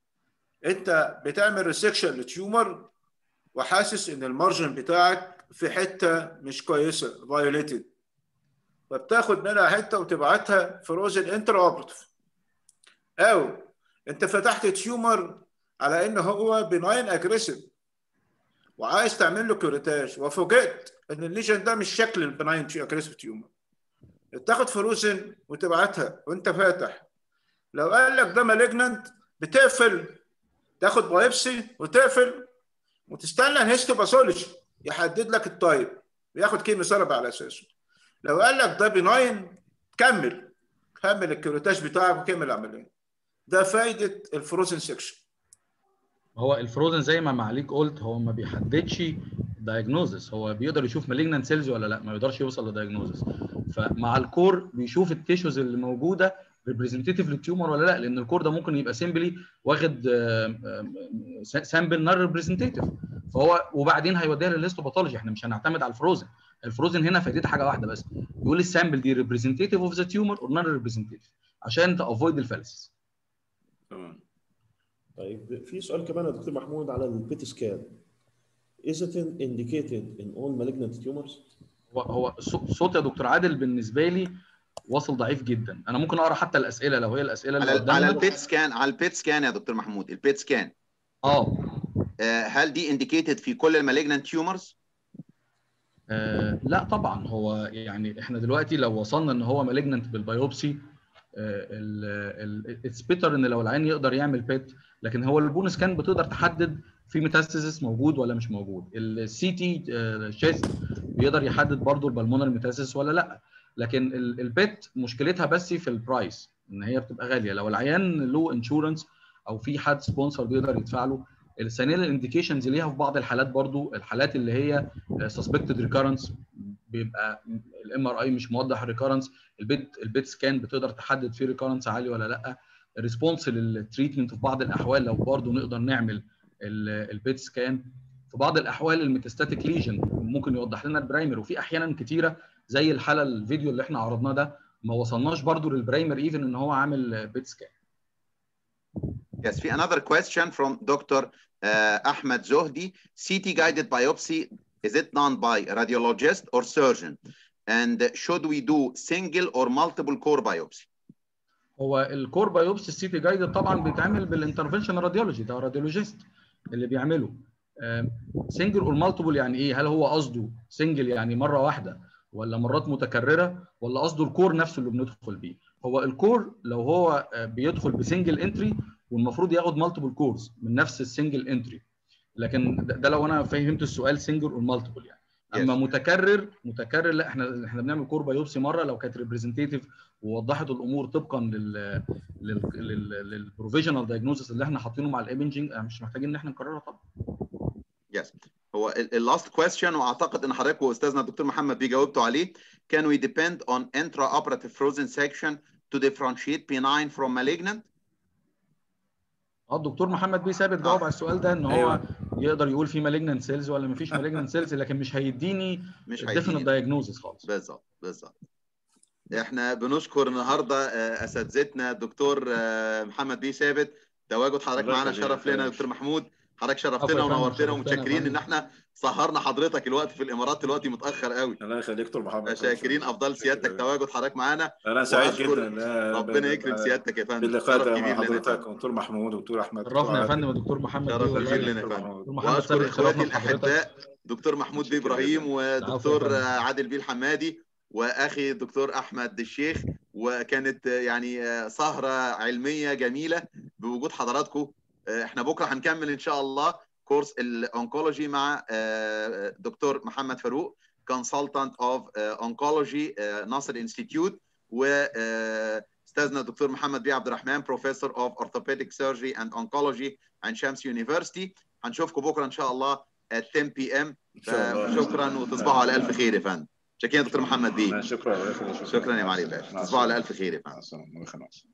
انت بتعمل ريسكشن لتيومر وحاسس ان المارجن بتاعك في حته مش كويسه فايوليتد فبتاخد منها حته وتبعتها فروزن انتر اوبراتيف او انت فتحت تيومر على ان هو بناين اجريسيف وعايز تعمل له كوريتاج وفوجئت ان الليجن ده مش شكل البناين اجريسيف تيومر تاخد فروزن وتبعتها وانت فاتح لو قال لك ده مالجننت بتقفل تاخد بايبسي وتقفل وتستنى الهيستوباثولوجي يحدد لك التايب وياخد كيمو ثيرابي على اساسه لو قال لك ده بناين كمل كمل الكيروتاج بتاعك وكمل العمليه ده فايده الفروزن سيكشن هو الفروزن زي ما معاليك قلت هو ما بيحددش دايجنوزس هو بيقدر يشوف مالجنان سيلز ولا لا ما يقدرش يوصل لدايجنوزس فمع الكور بيشوف التيشوز اللي موجوده ريبريزنتيف للتيومر ولا لا لان الكور ده ممكن يبقى سيمبلي واخد سامبل نار ريبريزنتيف فهو وبعدين هيوديها للهيستوباثولوجي احنا مش هنعتمد على الفروزن الفروزن هنا فايدتها حاجه واحده بس يقول السامبل دي ريبريزنتيف اوف ذا تيومر اور نون ريبريزنتيف عشان تافويد الفالسز تمام طيب في سؤال كمان يا دكتور محمود على البيت سكان Is it indicated in all malignant tumors? هو هو الصوت يا دكتور عادل بالنسبه لي واصل ضعيف جدا انا ممكن اقرا حتى الاسئله لو هي الاسئله اللي على على قدامنا البيت سكان على البيت سكان يا دكتور محمود البيت سكان اه آه، هل دي انديكيتد في كل المالجنانت تيومرز؟ آه، لا طبعا هو يعني احنا دلوقتي لو وصلنا ان هو مالجننت بالبيوبسي اتس بيتر ان لو العين يقدر يعمل بيت لكن هو البون سكان بتقدر تحدد في ميتاستاسيس موجود ولا مش موجود السي تي شيست بيقدر يحدد برضو البلمونر ميتاستاسيس ولا لا لكن ال- البيت مشكلتها بس في البرايس ان هي بتبقى غاليه لو العيان له انشورنس او في حد سبونسر بيقدر يدفع له الثانيه الانديكيشنز ليها في بعض الحالات برضو الحالات اللي هي سسبكتد ريكارنس بيبقى الام ار اي مش موضح الريكارنس البيت البيت سكان بتقدر تحدد فيه ريكارنس عالي ولا لا الريسبونس للتريتمنت في بعض الاحوال لو برضو نقدر نعمل البيت سكان في بعض الاحوال الميتاستاتيك ليجن ممكن يوضح لنا البرايمر وفي احيانا كتيره زي الحاله الفيديو اللي احنا عرضناه ده ما وصلناش برضو للبرايمر ايفن ان هو عامل بيت سكان Yes, في another question from Dr. Uh, Ahmed Zohdi. CT guided biopsy, is it done by radiologist or surgeon? And should we do single or multiple core biopsy? هو الكور بايوبسي السيتي جايد طبعا بيتعمل بالانترفنشن راديولوجي ده راديولوجيست اللي بيعمله سنجل اور مالتيبل يعني ايه هل هو قصده سنجل يعني مره واحده ولا مرات متكرره ولا قصده الكور نفسه اللي بندخل بيه هو الكور لو هو آه، بيدخل بسنجل انتري والمفروض ياخد مالتيبل كورز من نفس السنجل انتري لكن ده, ده لو انا فهمت السؤال سنجل اور مالتيبل يعني اما Yes. متكرر متكرر لا احنا احنا بنعمل كور بايوبسي مره لو كانت ريبريزنتيف ووضحت الامور طبقا لل للبروفيجنال دايجنوستس اللي احنا حاطينه مع الايمنجنج مش محتاجين ان احنا نكررها طبعا Yes. هو اللاست كويستشن واعتقد ان حضرتك واستاذنا الدكتور محمد بيجاوبتوا عليه. Can we depend on intraoperative frozen section to differentiate benign from malignant? اه الدكتور محمد بيه ثابت جاوب آه. على السؤال ده ان هو أيوة. يقدر يقول في مالجنانت سيلز ولا ما فيش مالجنانت سيلز لكن مش هيديني مش ديفينيت هيديني دايجنوزس خالص بالظبط بالظبط احنا بنشكر النهارده آه، اساتذتنا الدكتور آه، محمد بيه ثابت تواجد حضرتك الله معانا يخليك شرف يا لنا يا باشا. دكتور محمود حضرتك عفوا شرفتنا يا فندم، ونورتنا شرفتنا يا ومتشكرين فندم. ان احنا سهرنا حضرتك الوقت في الامارات دلوقتي متاخر قوي الله يخليك دكتور محمد شاكرين افضل سيادتك شكراً. تواجد حضرتك معانا انا سعيد وأشكر جدا لا، ربنا ب- يكرم ب- سيادتك يا فندم باللقاء شرف ده كبير مع لنا يا حضرتك فندم ودكتور محمود ودكتور احمد شرفنا يا دكتور فندم الدكتور محمد شرف بيه كبير والله لنا يا دكتور فندم محمود. دكتور محمد واشكر ثابت اخواتي شرفنا بحضرتك الاحباء دكتور محمود بيه ابراهيم العفو يا ودكتور فندم. عادل بيه الحمادي واخي الدكتور احمد الشيخ وكانت يعني سهره علميه جميله بوجود حضراتكم احنا بكره هنكمل ان شاء الله كورس الانكولوجي مع دكتور محمد فاروق كونسلتانت اوف انكولوجي ناصر انستيتيوت و استاذنا الدكتور محمد بيه عبد الرحمن بروفيسور اوف اورثوبيديك سيرجري اند انكولوجي عن شمس يونيفرستي هنشوفكم بكره ان شاء الله at 10 بي ام ان شاء الله شكرا وتصبحوا على الف خير يا فندم شكرا يا دكتور محمد بيه شكرا شكرا يا معالي الباشا تصبحوا على الف خير يا فندم السلام عليكم